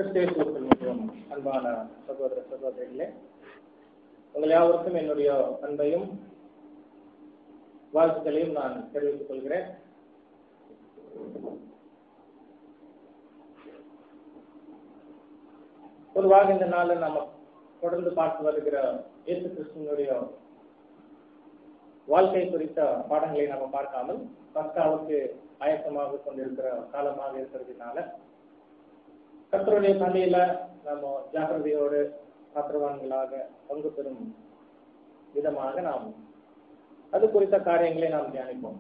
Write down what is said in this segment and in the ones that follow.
கிறிஸ்தேசுவுக்குள் மிகவும் அன்பான சகோதர சகோதரிகளே உங்கள் யாவருக்கும் என்னுடைய அன்பையும் வாழ்த்துக்களையும் நான் தெரிவித்துக் கொள்கிறேன் பொதுவாக இந்த நாளில் நம்ம தொடர்ந்து பார்த்து வருகிற இயேசு கிறிஸ்துவனுடைய வாழ்க்கை குறித்த பாடங்களை நம்ம பார்க்காமல் பஸ்காவுக்கு ஆயத்தமாக கொண்டிருக்கிற காலமாக இருக்கிறதுனால கர்த்தருடைய பள்ளியில நம்ம ஜாக்கிரதையோடு பாத்திரவான்களாக பங்கு பெறும் விதமாக நாம் அது குறித்த காரியங்களை நாம் தியானிப்போம்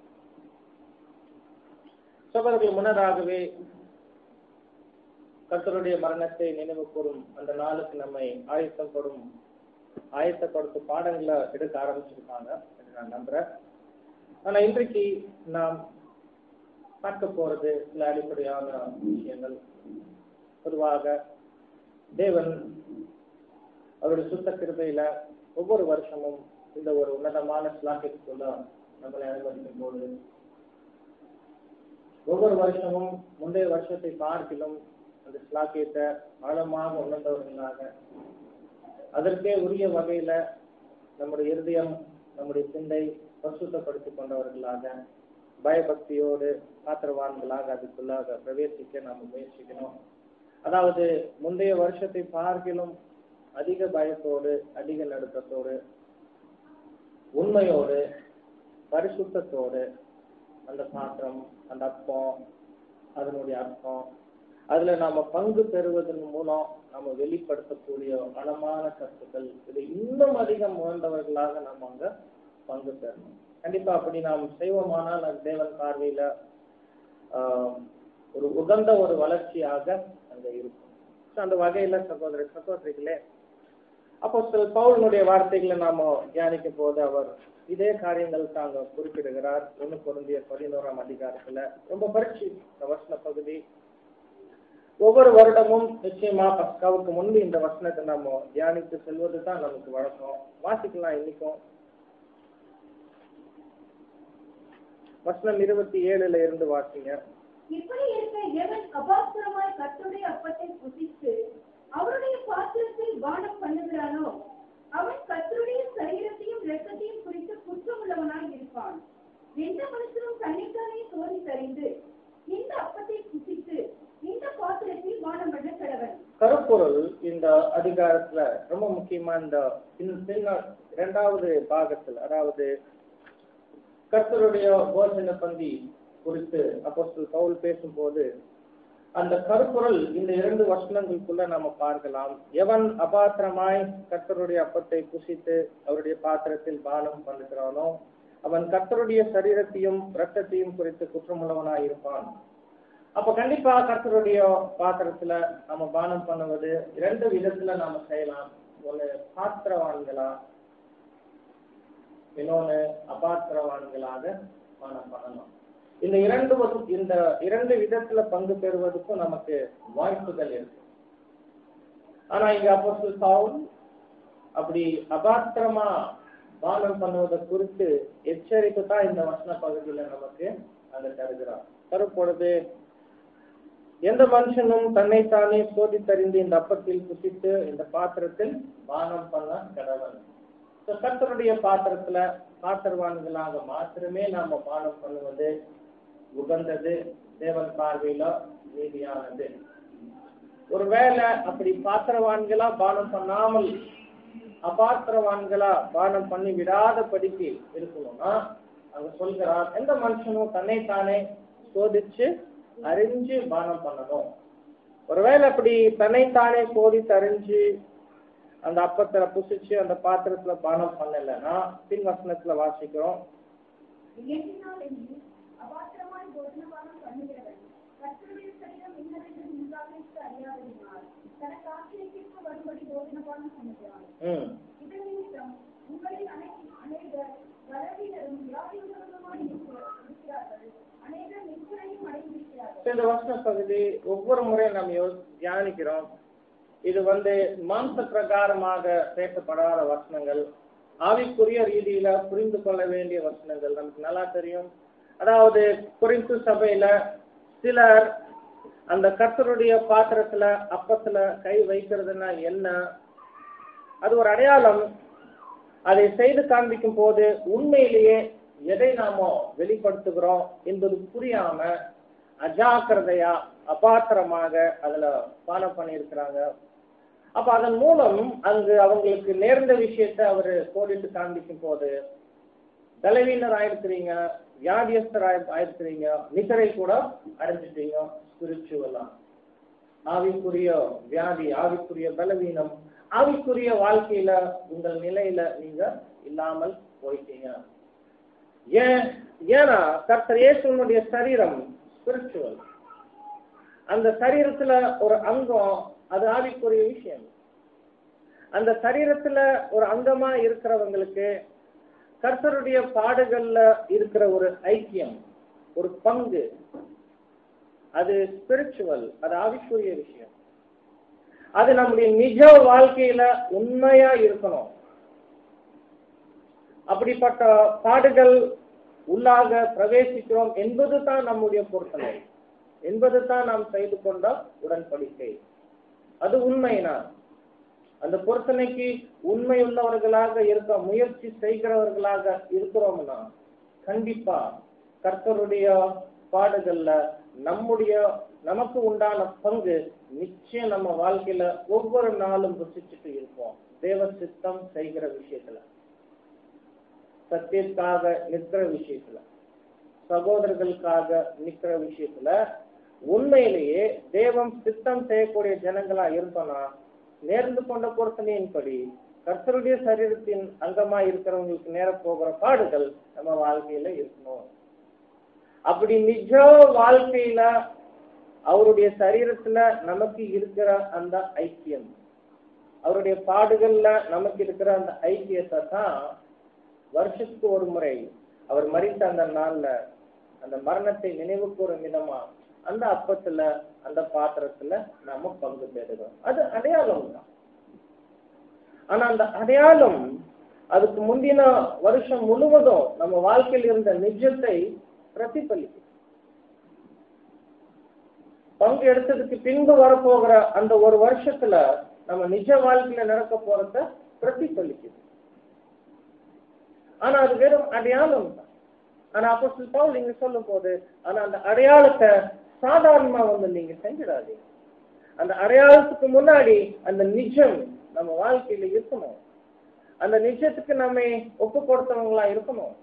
சகோதரர்கள் முன்னதாகவே கர்த்தருடைய மரணத்தை நினைவு கூறும் அந்த நாளுக்கு நம்மை ஆயத்தப்படும் ஆயத்தப்படுத்தும் பாடங்களை எடுக்க ஆரம்பிச்சிருக்காங்க என்று நான் நம்புறேன் ஆனா இன்றைக்கு நாம் பார்க்க போறது சில அடிப்படையான விஷயங்கள் பொதுவாக தேவன் அவருடைய சுத்த கிருபையில ஒவ்வொரு வருஷமும் இந்த ஒரு உன்னதமான ஸ்லாக்கிற்குள்ள நம்மளை அனுமதிக்கும் போது ஒவ்வொரு வருஷமும் முந்தைய வருஷத்தை பார்க்கிலும் அந்த ஸ்லாக்கியத்தை ஆழமாக உணர்ந்தவர்களாக அதற்கே உரிய வகையில நம்முடைய இருதயம் நம்முடைய சிந்தை பரிசுத்தப்படுத்திக் கொண்டவர்களாக பயபக்தியோடு பாத்திரவான்களாக அதுக்குள்ளாக பிரவேசிக்க நாம் முயற்சிக்கணும் அதாவது முந்தைய வருஷத்தை பார்க்கிலும் அதிக பயத்தோடு அதிக நடுக்கத்தோடு உண்மையோடு பரிசுத்தத்தோடு அந்த பாத்திரம் அந்த அப்பம் அதனுடைய அர்த்தம் அதுல நாம பங்கு பெறுவதன் மூலம் நம்ம வெளிப்படுத்தக்கூடிய பலமான கருத்துக்கள் இது இன்னும் அதிகம் உணர்ந்தவர்களாக நாம் அங்க பங்கு பெறணும் கண்டிப்பா அப்படி நாம் செய்வோமானால் அது தேவன் பார்வையில ஆஹ் ஒரு உகந்த ஒரு வளர்ச்சியாக அங்க இருக்கும் அந்த வகையில சகோதர சகோதரிகளே அப்போ சில பவுலனுடைய வார்த்தைகளை நாம தியானிக்கும் போது அவர் இதே காரியங்கள் தாங்க குறிப்பிடுகிறார் ஒண்ணு பொருந்திய பதினோராம் அதிகாரத்துல ரொம்ப பரிட்சி வசன பகுதி ஒவ்வொரு வருடமும் நிச்சயமா பஸ்காவுக்கு முன்பு இந்த வசனத்தை நம்ம தியானித்து செல்வது தான் நமக்கு வழக்கம் வாசிக்கலாம் இன்னைக்கும் வசனம் இருபத்தி ஏழுல இருந்து வாசிங்க இப்படி இருக்க எவன் அபாஸ்திரமாய் கர்த்தருடைய அப்பத்தை புசித்து அவருடைய பாத்திரத்தில் பானம் பண்ணுகிறானோ அவன் கர்த்தருடைய சரீரத்தையும் இரத்தத்தையும் குறித்து குற்றமுள்ளவனாய் இருப்பான் எந்த மனுஷனும் தன்னைத்தானே சோதி தறிந்து இந்த அப்பத்தை புசித்து இந்த பாத்திரத்தில் பானம் பண்ண கடவன் கருப்பொருள் இந்த அதிகாரத்துல ரொம்ப முக்கியமா இந்த பின்ன இரண்டாவது பாகத்தில் அதாவது கர்த்தருடைய போஜன பந்தி குறித்து அப்போ பவுல் பேசும்போது அந்த கருப்பொருள் இந்த இரண்டு வசனங்களுக்குள்ள நாம பார்க்கலாம் எவன் அபாத்திரமாய் கர்த்தருடைய அப்பத்தை புசித்து அவருடைய பாத்திரத்தில் பானம் பண்ணுகிறானோ அவன் கர்த்தருடைய சரீரத்தையும் ரத்தத்தையும் குறித்து குற்றமுள்ளவனாய் இருப்பான் அப்ப கண்டிப்பா கர்த்தருடைய பாத்திரத்துல நம்ம பானம் பண்ணுவது இரண்டு விதத்துல நாம செய்யலாம் ஒண்ணு பாத்திரவான்களா இன்னொன்னு அபாத்திரவான்களாக பானம் பண்ணலாம் இந்த இரண்டு இந்த இரண்டு விதத்துல பங்கு பெறுவதற்கும் நமக்கு வாய்ப்புகள் இருக்கு ஆனா இங்க அப்போ பவுல் அப்படி அபாத்திரமா பானம் பண்ணுவதை குறித்து எச்சரிப்பு தான் இந்த வசன பகுதியில நமக்கு அங்க தருகிறார் தருப்பொழுது எந்த மனுஷனும் தன்னைத்தானே சோதித்தறிந்து இந்த அப்பத்தில் புசித்து இந்த பாத்திரத்தில் பானம் பண்ண கடவன் கர்த்தருடைய பாத்திரத்துல பாத்திரவான்களாக மாத்திரமே நாம பானம் பண்ணுவது உகந்தது தேவன் பார்வையில நீதியானது ஒருவேளை அப்படி பாத்திரவான்களா பானம் பண்ணாமல் அபாத்திரவான்களா பானம் பண்ணி விடாத படிக்கு இருக்கணும்னா அங்க சொல்கிறார் எந்த மனுஷனும் தன்னைத்தானே சோதிச்சு அறிஞ்சு பானம் பண்ணணும் ஒருவேளை அப்படி தன்னைத்தானே சோதித்து அறிஞ்சு அந்த அப்பத்துல புசிச்சு அந்த பாத்திரத்துல பானம் பண்ணலைன்னா பின் வசனத்துல வாசிக்கிறோம் அபாத்திரமாய் போஜனபானம் பண்ணுகிறவன் கர்த்தருடைய சரீரம் இன்னதென்று முன்காக அறியாததினால் தனக்கு ஆசிரியத்திற்கு வரும்படி போஜனபானம் பண்ணுகிறான் ம் இதன் நிமித்தம் உங்களில் அனைத்து அநேகர் பலவீனரும் வியாதியுள்ளவருமாய் இருக்கிறார்கள் அநேகர் நிச்சயம் அடைந்திருக்கிறார்கள் இந்த வசன பகுதி ஒவ்வொரு முறையும் நாம் யோ தியானிக்கிறோம் இது வந்து மாம்ச பிரகாரமாக பேசப்படாத வசனங்கள் ஆவிக்குரிய ரீதியில புரிந்து கொள்ள வேண்டிய வசனங்கள் நமக்கு நல்லா தெரியும் அதாவது குறித்து சபையில சிலர் அந்த கர்த்தருடைய பாத்திரத்துல அப்பத்துல கை வைக்கிறதுனா என்ன அது ஒரு அடையாளம் அதை செய்து காண்பிக்கும் போது உண்மையிலேயே எதை நாம வெளிப்படுத்துகிறோம் என்பது புரியாம அஜாக்கிரதையா அபாத்திரமாக அதுல ஃபாலோ பண்ணியிருக்கிறாங்க அப்ப அதன் மூலம் அங்கு அவங்களுக்கு நேர்ந்த விஷயத்தை அவர் கோடிட்டு காண்பிக்கும் போது பலவீனர் ஆயிருக்கிறீங்க வியாதியஸ்தர் ஆயி ஆயிருக்கிறீங்க நிகரை கூட அடைஞ்சிட்டீங்க ஸ்பிரிச்சுவலா ஆவிக்குரிய வியாதி ஆவிக்குரிய பலவீனம் ஆவிக்குரிய வாழ்க்கையில உங்கள் நிலையில நீங்க இல்லாமல் போயிட்டீங்க ஏன் ஏன்னா கர்த்தர் இயேசுனுடைய சரீரம் ஸ்பிரிச்சுவல் அந்த சரீரத்துல ஒரு அங்கம் அது ஆவிக்குரிய விஷயம் அந்த சரீரத்துல ஒரு அங்கமா இருக்கிறவங்களுக்கு கர்த்தருடைய பாடுகள்ல இருக்கிற ஒரு ஐக்கியம் ஒரு பங்கு அது ஸ்பிரிச்சுவல் அது ஆவிக்குரிய விஷயம் அது நம்முடைய நிஜ வாழ்க்கையில உண்மையா இருக்கணும் அப்படிப்பட்ட பாடுகள் உள்ளாக பிரவேசிக்கிறோம் என்பது தான் நம்முடைய பொருத்தனை என்பது தான் நாம் செய்து கொண்ட உடன்படிக்கை அது உண்மைனா அந்த பொருத்தனைக்கு உண்மை உள்ளவர்களாக இருக்க முயற்சி செய்கிறவர்களாக இருக்கிறோம்னா கண்டிப்பா கர்த்தருடைய பாடுகள்ல நம்முடைய நமக்கு உண்டான பங்கு நிச்சயம் நம்ம வாழ்க்கையில ஒவ்வொரு நாளும் ருசிச்சுட்டு இருப்போம் தேவ சித்தம் செய்கிற விஷயத்துல சத்தியத்துக்காக நிற்கிற விஷயத்துல சகோதரர்களுக்காக நிற்கிற விஷயத்துல உண்மையிலேயே தேவம் சித்தம் செய்யக்கூடிய ஜனங்களா இருந்தோம்னா நேர்ந்து கொண்ட பொருத்தனையின்படி கர்த்தருடைய சரீரத்தின் அங்கமா இருக்கிறவங்களுக்கு நேர போகிற பாடுகள் நம்ம வாழ்க்கையில இருக்கணும் அப்படி நிஜ வாழ்க்கையில அவருடைய சரீரத்துல நமக்கு இருக்கிற அந்த ஐக்கியம் அவருடைய பாடுகள்ல நமக்கு இருக்கிற அந்த ஐக்கியத்தை தான் வருஷத்துக்கு ஒரு முறை அவர் மறித்த அந்த நாள்ல அந்த மரணத்தை நினைவு கூறும் விதமா அந்த அப்பத்துல அந்த பாத்திரத்துல நாம பங்கு பெறுகிறோம் அது அடையாளம் தான் ஆனா அந்த அடையாளம் அதுக்கு முந்தின வருஷம் முழுவதும் நம்ம வாழ்க்கையில் இருந்த நிஜத்தை பிரதிபலிக்கும் பங்கு எடுத்ததுக்கு பின்பு வரப்போகிற அந்த ஒரு வருஷத்துல நம்ம நிஜ வாழ்க்கையில நடக்க போறத பிரதிபலிக்குது ஆனா அது வெறும் அடையாளம் தான் ஆனா அப்போ பவுல் நீங்க சொல்லும் போது ஆனா அந்த அடையாளத்தை சாதாரணமா வந்து நீங்க செஞ்சிடாதீங்க அந்த அடையாளத்துக்கு முன்னாடி அந்த நிஜம் நம்ம வாழ்க்கையில இருக்கணும் அந்த நிஜத்துக்கு நம்ம ஒப்பு கொடுத்தவங்களா இருக்கணும்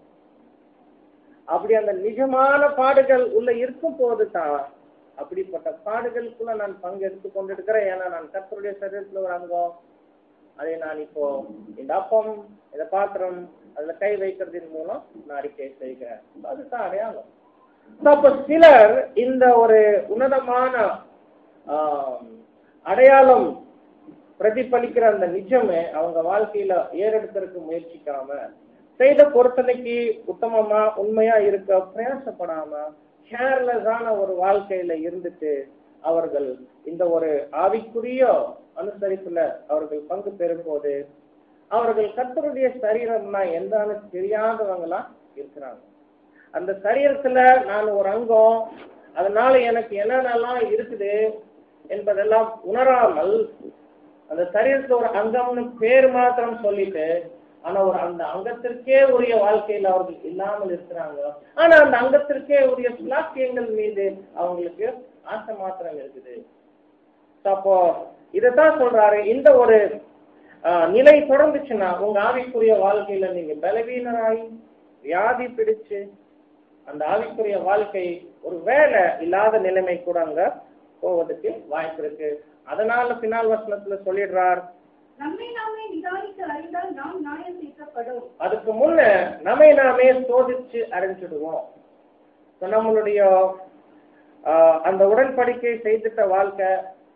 அப்படி அந்த நிஜமான பாடுகள் உள்ள இருக்கும் போது தான் அப்படிப்பட்ட பாடுகளுக்குள்ள நான் பங்கெடுத்து கொண்டிருக்கிறேன் ஏன்னா நான் கர்த்தருடைய சரீரத்துல ஒரு அங்கம் அதை நான் இப்போ இந்த அப்பம் இந்த பாத்திரம் அதுல கை வைக்கிறதின் மூலம் நான் அறிக்கை செய்கிறேன் அதுதான் அடையாளம் அப்ப சிலர் இந்த ஒரு உன்னதமான ஆஹ், அடையாளம் பிரதிபலிக்கிற அந்த நிஜமே அவங்க வாழ்க்கையில ஏறெடுக்கிறதுக்கு முயற்சிக்காம செய்த பொருத்தனைக்கு உத்தமமா உண்மையா இருக்க பிரயாசப்படாம கேர்லெஸ்ஸான ஒரு வாழ்க்கையில இருந்துட்டு அவர்கள் இந்த ஒரு ஆவிக்குரிய அனுசரிப்புல அவர்கள் பங்கு பெறும் போது அவர்கள் கர்த்தருடைய சரீரம்னா என்னன்னு தெரியாதவங்களா இருக்கிறாங்க அந்த சரீரத்துல நான் ஒரு அங்கம் அதனால எனக்கு என்னென்னலாம் இருக்குது என்பதெல்லாம் உணராமல் அந்த சரீரத்துல ஒரு அங்கம்னு பேர் மாத்திரம் சொல்லிட்டு ஆனா ஒரு அந்த அங்கத்திற்கே உரிய வாழ்க்கையில அவர்கள் இல்லாமல் இருக்கிறாங்க ஆனா அந்த அங்கத்திற்கே உரிய சுலாக்கியங்கள் மீது அவங்களுக்கு ஆசை மாத்திரம் இருக்குது அப்போ இதைத்தான் சொல்றாரு இந்த ஒரு ஆஹ், நிலை தொடர்ந்துச்சுன்னா உங்க ஆவிக்குரிய வாழ்க்கையில நீங்க பலவீனராய் வியாதி பிடிச்சு அந்த ஆவிக்குரிய வாழ்க்கை ஒரு வேலை இல்லாத நிலைமை கூட அங்க போவதற்கு வாய்ப்பு இருக்கு அதனால பின்னால் வசனத்துல சொல்லிடுறார் நம்மை நாமே நிதானித்து அறிந்தால் நாம் நியாயம் தீர்க்கப்படும் அதுக்கு முன்ன நம்மை நாமே சோதிச்சு அறிஞ்சிடுவோம் So, நம்மளுடைய ஆஹ், அந்த உடன்படிக்கை செய்துட்ட வாழ்க்கை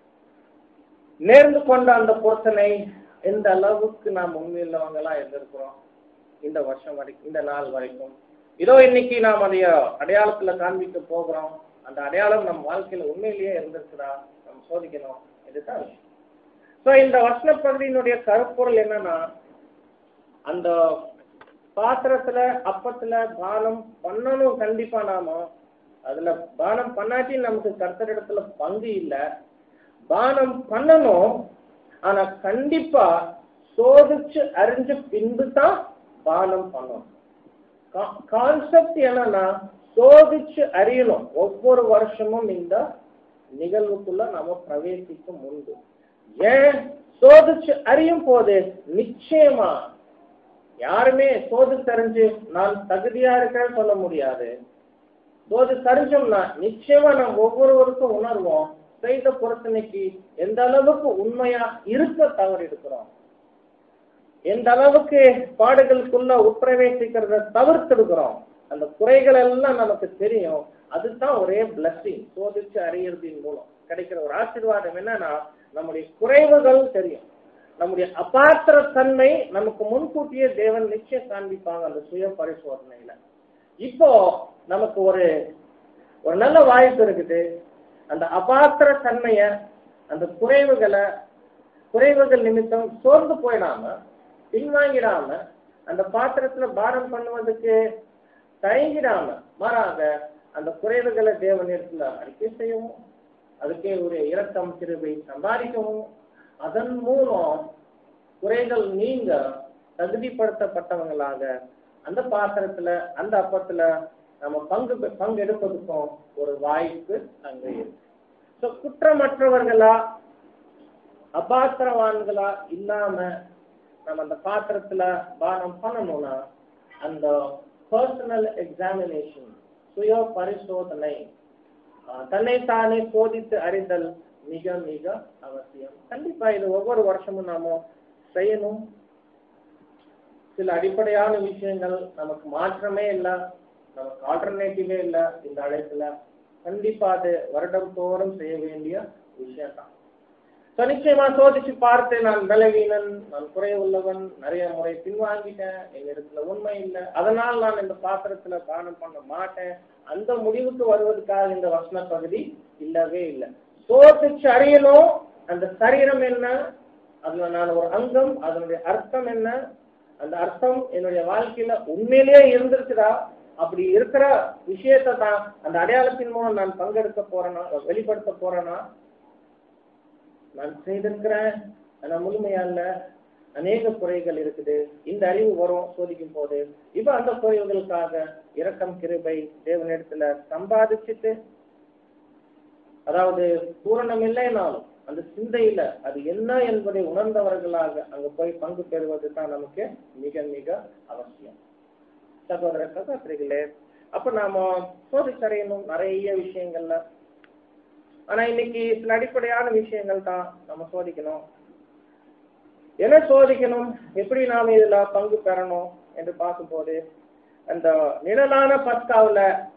நேர்ந்து கொண்ட அந்த பொருத்தனை எந்த அளவுக்கு நாம் உண்மையுள்ளவங்களா இருந்திருக்கிறோம் இந்த வருஷம் வரைக்கும் இந்த நாள் வரைக்கும் இதோ இன்னைக்கு நாம் அதைய அடையாளத்துல காண்பிக்க போகிறோம் அந்த அடையாளம் நம் வாழ்க்கையில உண்மையிலேயே இருந்திருக்குதா நம்ம சோதிக்கணும் இதுதான் விஷயம் ஸோ இந்த வசன பகுதியினுடைய கருப்பொருள் என்னன்னா அந்த பாத்திரத்துல அப்பத்துல பானம் பண்ணணும் கண்டிப்பா நாம அதுல பானம் பண்ணாட்டி நமக்கு கர்த்தரிடத்துல பங்கு இல்ல பானம் பண்ணணும் ஆனா கண்டிப்பா சோதிச்சு அறிஞ்ச பின்பு தான் பானம் பண்ணணும் கான்செப்ட் என்னன்னா சோதிச்சு அறியணும் ஒவ்வொரு வருஷமும் இந்த நிகழ்வுக்குள்ள நாம பிரவேசிக்கும் முன்பு ஏன் சோதிச்சு அறியும் போது நிச்சயமா யாருமே சோதித்தறிஞ்சு நான் தகுதியா இருக்கேன்னு சொல்ல முடியாது சோதித்தறிஞ்சோம்னா நிச்சயமா நம்ம ஒவ்வொருவருக்கும் உணர்வோம் செய்த பொருத்தனைக்கு எந்த அளவுக்கு உண்மையா இருக்க தவறு இருக்கிறோம் எந்த அளவுக்கு பாடுகளுக்குள்ள உட்பிரவேசிக்கிறத தவிர்த்திருக்கிறோம் அந்த குறைகள் எல்லாம் நமக்கு தெரியும் அதுதான் ஒரே பிளஸ்ஸிங் சோதிச்சு அறியறதின் மூலம் கிடைக்கிற ஒரு ஆசீர்வாதம் என்னன்னா நம்முடைய குறைவுகள் தெரியும் நம்முடைய அபாத்திர தன்மை நமக்கு முன்கூட்டியே தேவன் நிச்சயம் காண்பிப்பாங்க அந்த சுய பரிசோதனையில இப்போ நமக்கு ஒரு ஒரு நல்ல வாய்ப்பு இருக்குது அந்த அபாத்திர தன்மைய அந்த குறைவுகளை குறைவுகள் நிமித்தம் சோர்ந்து போயிடாம பின்வாங்கிடாம அந்த பாத்திரத்துல பாரம் பண்ணுவதற்கு தயங்கிடாம மாறாக அந்த குறைவுகளை தேவனிடத்துல அறிக்கை செய்யவும் அதுக்கே ஒரு இரக்கம் கிருபை சம்பாதிக்கவும் அதன் மூலம் குறைகள் நீங்க தகுதிப்படுத்தப்பட்டவங்களாக அந்த பாத்திரத்துல அந்த அப்பத்துல நம்ம பங்கு பெ- பங்கெடுப்பதற்கும் ஒரு வாய்ப்பு அங்க இருக்கு So, குற்றமற்றவர்களா அபாத்திரவான்களா இல்லாம நம்ம அந்த பாத்திரத்துல பானம் பண்ணணும்னா அந்த பர்சனல் எக்ஸாமினேஷன் சுய பரிசோதனை ஆஹ், தன்னைத்தானே சோதித்து அறிதல் மிக மிக அவசியம் கண்டிப்பா இது ஒவ்வொரு வருஷமும் நாம செய்யணும் சில அடிப்படையான விஷயங்கள் நமக்கு மாற்றமே இல்லை நமக்கு ஆல்டர்னேட்டிவே இல்லை இந்த அழைப்புல கண்டிப்பா அது வருடம் தோறும் செய்ய வேண்டிய விஷயம் தான் So, நிச்சயமா சோதிச்சு பார்த்து நான் பலவீனன் நான் குறை உள்ளவன் நிறைய முறை பின்வாங்கிட்டேன் என் இடத்துல உண்மை இல்லை அதனால் நான் இந்த பாத்திரத்துல தானம் பண்ண மாட்டேன் அந்த முடிவுக்கு வருவதற்காக இந்த வசன பகுதி இல்லவே இல்லை சோதிச்சு அறியணும் அந்த சரீரம் என்ன அதுல நான் ஒரு அங்கம் அதனுடைய அர்த்தம் என்ன அந்த அர்த்தம் என்னுடைய வாழ்க்கையில உண்மையிலேயே இருந்திருக்குதா அப்படி இருக்கிற விஷயத்தை தான் அந்த அடையாளத்தின் மூலம் நான் பங்கெடுக்க போறேனா வெளிப்படுத்த போறேனா நான் செய்திருக்கிறேன் ஆனா முழுமையா இல்ல அநேக குறைகள் இருக்குது இந்த அறிவு வரும் சோதிக்கும் போது இப்ப அந்த குறைவுகளுக்காக இரக்கம் கிருபை தேவனிடத்துல சம்பாதிச்சுட்டு அதாவது பூரணம் இல்லைனாலும் அந்த சிந்தையில அது என்ன என்பதை உணர்ந்தவர்களாக அங்க போய் பங்கு பெறுவது தான் நமக்கு மிக மிக அவசியம் சகோதர சகோதரிகளே அப்ப நாம சோதிச்சடையணும் நிறைய விஷயங்கள்ல ஆனா இன்னைக்கு சில அடிப்படையான விஷயங்கள் தான் நம்ம சோதிக்கணும் என்ன சோதிக்கணும் எப்படி நாம இதுல பங்கு பெறணும் என்று பார்க்கும்போது அந்த நிழலான பஸ்காவுல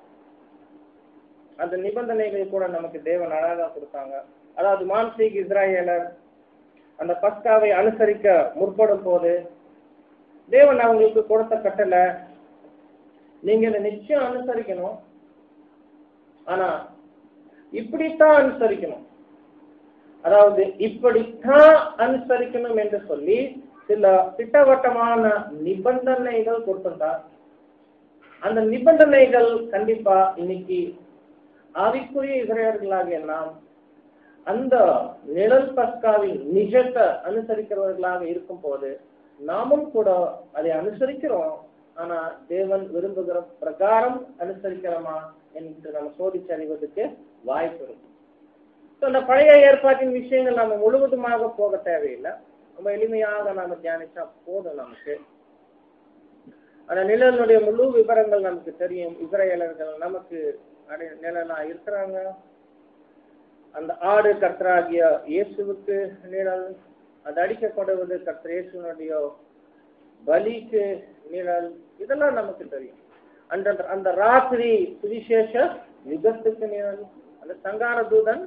அந்த நிபந்தனைகள் கூட நமக்கு தேவன் அழகா கொடுத்தாங்க அதாவது மான்சீக் இஸ்ராயேலர் அந்த பஸ்காவை அனுசரிக்க முற்படும் போது தேவன் அவங்களுக்கு கொடுத்த கட்டளை நீங்க இதை நிச்சயம் அனுசரிக்கணும் ஆனா இப்படித்தான் அனுசரிக்கணும் அதாவது இப்படித்தான் அனுசரிக்கணும் என்று சொல்லி சில திட்டவட்டமான நிபந்தனைகள் கொடுத்திருந்தார் அந்த நிபந்தனைகள் கண்டிப்பா இன்னைக்கு ஆவிக்குரிய இஸ்ரேலர்களாகிய நாம் அந்த நிழல் பஸ்காவின் நிஜத்தை அனுசரிக்கிறவர்களாக இருக்கும் போது நாமும் கூட அதை அனுசரிக்கிறோம் ஆனா தேவன் விரும்புகிற பிரகாரம் அனுசரிக்கிறோமா என்று நம்ம சோதிச்சு அறிவதற்கு வாய்ப்பு இருக்கு So, அந்த பழைய ஏற்பாட்டின் விஷயங்கள் நம்ம முழுவதுமாக போக தேவையில்லை ரொம்ப எளிமையாக நாம தியானிச்சா போதும் நமக்கு அந்த நிழலுடைய முழு விவரங்கள் நமக்கு தெரியும் இஸ்ரேலர்கள் நமக்கு அடை- நிழலா இருக்கிறாங்க அந்த ஆடு கர்த்தராகிய இயேசுவுக்கு நிழல் அது அடிக்கப்படுவது கர்த்தர் இயேசுனுடைய பலிக்கு நிழல் இதெல்லாம் நமக்கு தெரியும் அந்த அந்த ராத்திரி சுவிசேஷ யுகத்துக்கு நிழல் அந்த சங்கார தூதன்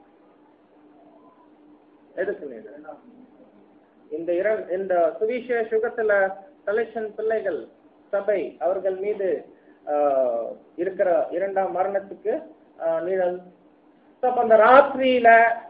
எதுக்கு நிழல் இந்த இர- இந்த சுவிசேஷ யுகத்துல தலைச்சன் பிள்ளைகள் சபை அவர்கள் மீது ஆஹ், இருக்கிற இரண்டாம் மரணத்துக்கு ஆஹ், நிழல் So, அப்ப அந்த ராத்திரியில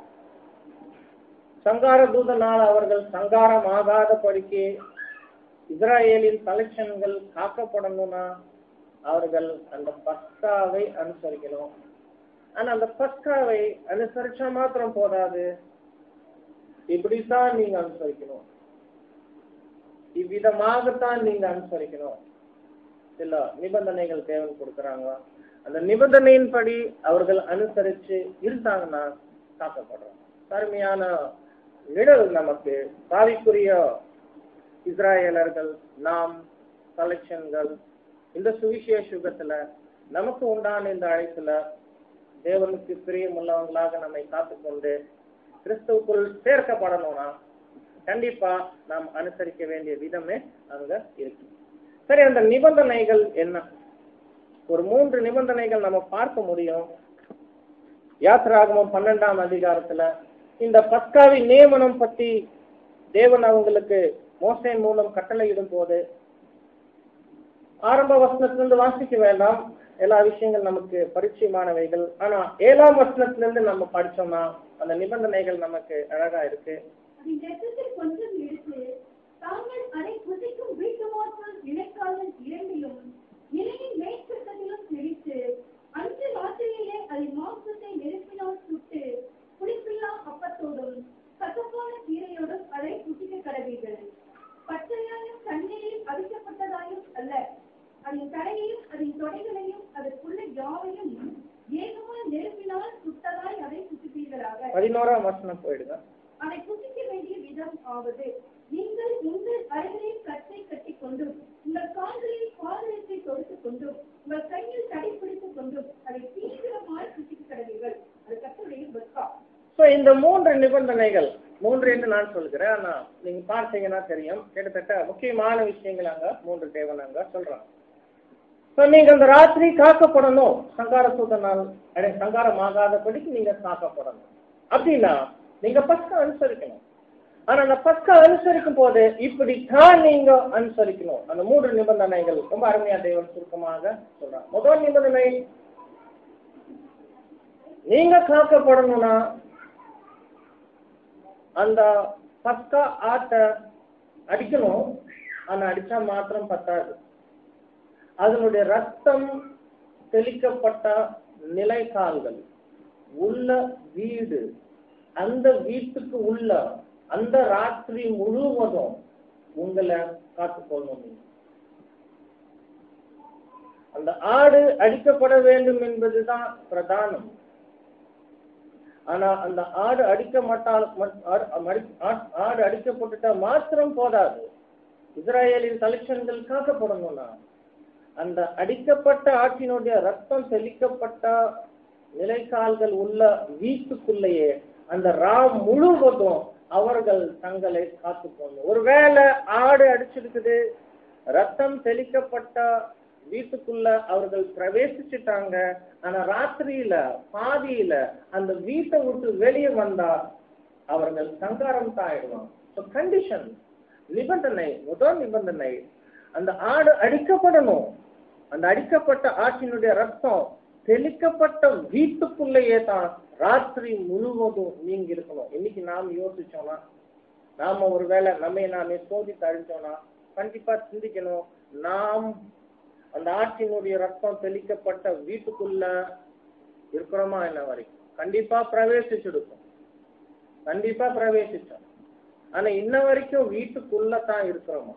சங்கார தூதனால் அவர்கள் சங்காரம் ஆகாதபடிக்கு இஸ்ராயேலின் கலெக்ஷன்கள் காக்கப்படணும்னா அவர்கள் அந்த பஸ்காவை அனுசரிக்கணும் ஆனா அந்த பஸ்காவை அனுசரிச்சா மாத்திரம் போதாது இப்படித்தான் நீங்க அனுசரிக்கணும் இவ்விதமாகத்தான் நீங்க அனுசரிக்கணும் சில நிபந்தனைகள் தேவன் கொடுக்கறாங்க அந்த நிபந்தனையின்படி அவர்கள் அனுசரிச்சு இருந்தாங்கன்னா காக்கப்படுறோம் அருமையான நிழல் நமக்கு சாவிக்குரிய இஸ்ராயலர்கள் நாம் கலெக்ஷன்கள் இந்த சுவிசேஷ யுகத்துல நமக்கு உண்டான இந்த அழைப்புல தேவனுக்கு பிரியமுள்ளவங்களாக நம்மை காத்துக்கொண்டு கிறிஸ்துவுக்குள் சேர்க்கப்படணும்னா கண்டிப்பா நாம் அனுசரிக்க வேண்டிய விதமே அங்க இருக்கு சரி அந்த நிபந்தனைகள் என்ன ஒரு மூன்று நிபந்தனைகள் நம்ம பார்க்க முடியும் யாத்ராகமம் பன்னெண்டாம் அதிகாரத்துல இந்த பஸ்காவி நியமனம் பத்தி தேவன் அவங்களுக்கு மோசை மூலம் கட்டளையிடும் போது ஆரம்ப வசனத்திலிருந்து வாசிக்க வேண்டாம் எல்லா விஷயங்கள் நமக்கு பரிச்சயமானவைகள் ஆனா ஏழாம் வசனத்திலிருந்து நம்ம படிச்சோம்னா அந்த நிபந்தனைகள் நமக்கு அழகா இருக்கு அதன் இரத்தத்தில் கொஞ்சம் எடுத்து தாங்கள் அதை புசிக்கும் வீட்டுவாசல் இணைக்காதல் இரண்டிலும் இலையின் மேற்சட்டத்திலும் தெளித்து அன்று ராத்திரியிலே அதை மாம்சத்தை நெருப்பினால் சுட்டு புளிப்பில்லா அப்பத்தோடும் கசப்பான கீரையோடும் அதை புசிக்க கடவீர்கள் பச்சையாயும் தண்ணீரில் அவிக்கப்பட்டதாயும் அல்ல அதன் தலையையும் அதன் தொடைகளையும் அதற்குள்ள யாவையும் ஏகமான நெருப்பினால் சுட்டதாய் அதை புசிப்பீர்களாக பதினோராம் வசனம் போயிடுங்க அதை புசிக்க வேண்டிய விதம் ஆவது நீங்கள் உங்கள் அருகில் கட்டை கட்டிக் கொண்டும் உங்கள் கால்களில் பாதத்தை தொடுத்துக் கொண்டும் உங்கள் கையில் தடை பிடித்துக் கொண்டும் அதை தீவிரமாய் புசிக்க கடவீர்கள் அது கட்டுடைய பஸ்கா சோ இந்த மூன்று நிபந்தனைகள் மூன்று என்று நான் சொல்கிறேன் ஆனா நீங்க பார்த்தீங்கன்னா தெரியும் கிட்டத்தட்ட முக்கியமான விஷயங்கள் அங்க மூன்று தேவன் அங்க சொல்றாங்க சோ நீங்க அந்த ராத்திரி காக்கப்படணும் சங்கார சூதனால் அடே, சங்காரம் ஆகாதபடிக்கு நீங்க காக்கப்படணும் அப்படின்னா நீங்க பஸ்கா அனுசரிக்கணும் ஆனா அந்த பஸ்கா அனுசரிக்கும் போது இப்படித்தான் நீங்க அனுசரிக்கணும் அந்த மூன்று நிபந்தனைகள் ரொம்ப அருமையா தேவன் சுருக்கமாக சொல்றாங்க முதல் நிபந்தனை நீங்க காக்கப்படணும்னா அந்த பஸ்கா ஆட்டை அடிக்கணும் ஆனா அடிச்சா மாத்திரம் பத்தாது அதனுடைய ரத்தம் தெளிக்கப்பட்ட நிலைக்கால்கள் உள்ள வீடு அந்த வீட்டுக்கு உள்ள அந்த ராத்திரி முழுவதும் உங்களை காத்துக்கொள்ளணும் நீங்க. அந்த ஆடு அடிக்கப்பட வேண்டும் என்பதுதான் பிரதானம் ஆனா அந்த ஆடு அடிக்க மாட்டால் மட்- ஆடு- மடி- ஆ- ஆடு அடிக்கப்பட்டுட்டா மாத்திரம் போதாது இஸ்ராயேலின் கலெக்ஷன்கள் காக்கப்படணும்னா அந்த அடிக்கப்பட்ட ஆட்டினுடைய ரத்தம் தெளிக்கப்பட்ட நிலைக்கால்கள் உள்ள வீட்டுக்குள்ளேயே அந்த ராம் முழுவதும் அவர்கள் தங்களை காத்துக்கொள்ளணும் ஒருவேளை ஆடு அடிச்சிருக்குது ரத்தம் தெளிக்கப்பட்ட வீட்டுக்குள்ள அவர்கள் பிரவேசிச்சுட்டாங்க ஆனா ராத்திரியில பாதியில அந்த வீட்டை விட்டு வெளியே வந்தா அவர்கள் சங்காரம் தான் ஆயிடுவாங்க கண்டிஷன் நிபந்தனை முதல் நிபந்தனை அந்த ஆடு அடிக்கப்படணும் அந்த அடிக்கப்பட்ட ஆட்டினுடைய ரத்தம் தெளிக்கப்பட்ட வீட்டுக்குள்ளேயே தான் ராத்திரி முழுவதும் நீங்க இருக்கணும் இன்னைக்கு நாம் யோசிச்சோம்னா நாம ஒருவேளை நம்மை நாமே சோதித்து அழிச்சோம்னா கண்டிப்பா சிந்திக்கணும் நாம் அந்த ஆற்றினுடைய ரத்தம் தெளிக்கப்பட்ட வீட்டுக்குள்ள இருக்கிறோமா என்ன வரைக்கும் கண்டிப்பா பிரவேசிச்சிருக்கும் கண்டிப்பா பிரவேசிச்சோம் ஆனா இன்ன வரைக்கும் வீட்டுக்குள்ள தான் இருக்கிறோமா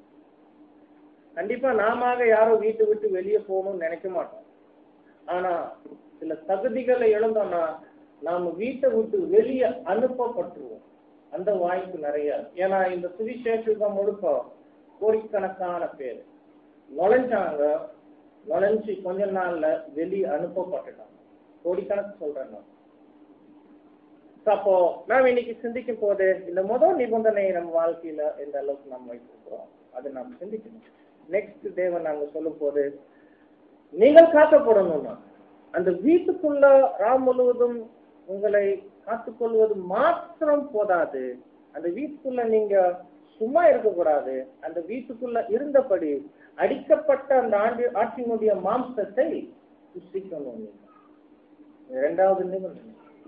கண்டிப்பா நாம யாரோ வீட்டை விட்டு வெளியே போகணும்னு நினைக்க மாட்டோம் ஆனா சில தகுதிகளை இழந்தோம்னா நாம வீட்டை விட்டு வெளியே அனுப்பப்பட்டுருவோம் அந்த வாய்ப்பு நிறைய இருக்கு. ஏன்னா இந்த சுவிசேஷம் முழுக்க கோடிக்கணக்கான பேர் நுழைஞ்சாங்க நுழைஞ்சு கொஞ்ச நாள்ல வெளியே அனுப்பப்பட்டுட்டாங்க கோடிக்கணக்கு சொல்றேன் நான் So, அப்போ நாம் இன்னைக்கு சிந்திக்கும் போது இந்த முதல் நிபந்தனையை நம்ம வாழ்க்கையில எந்த அளவுக்கு நாம் வைத்திருக்கிறோம் அதை நாம் சிந்திக்கணும் நெக்ஸ்ட் தேவன் நாங்க சொல்லும் போது நீங்கள் காக்கப்படணும்னா அந்த வீட்டுக்குள்ள ராம் முழுவதும் உங்களை காத்துக்கொள்வது மாத்திரம் போதாது அந்த வீட்டுக்குள்ள நீங்க சும்மா இருக்கக்கூடாது அந்த வீட்டுக்குள்ள இருந்தபடி அடிக்கப்பட்ட அந்த ஆண்டு ஆற்றினுடைய மாம்சத்தை புசிக்கணும் நீங்க இரண்டாவது நிபந்தனை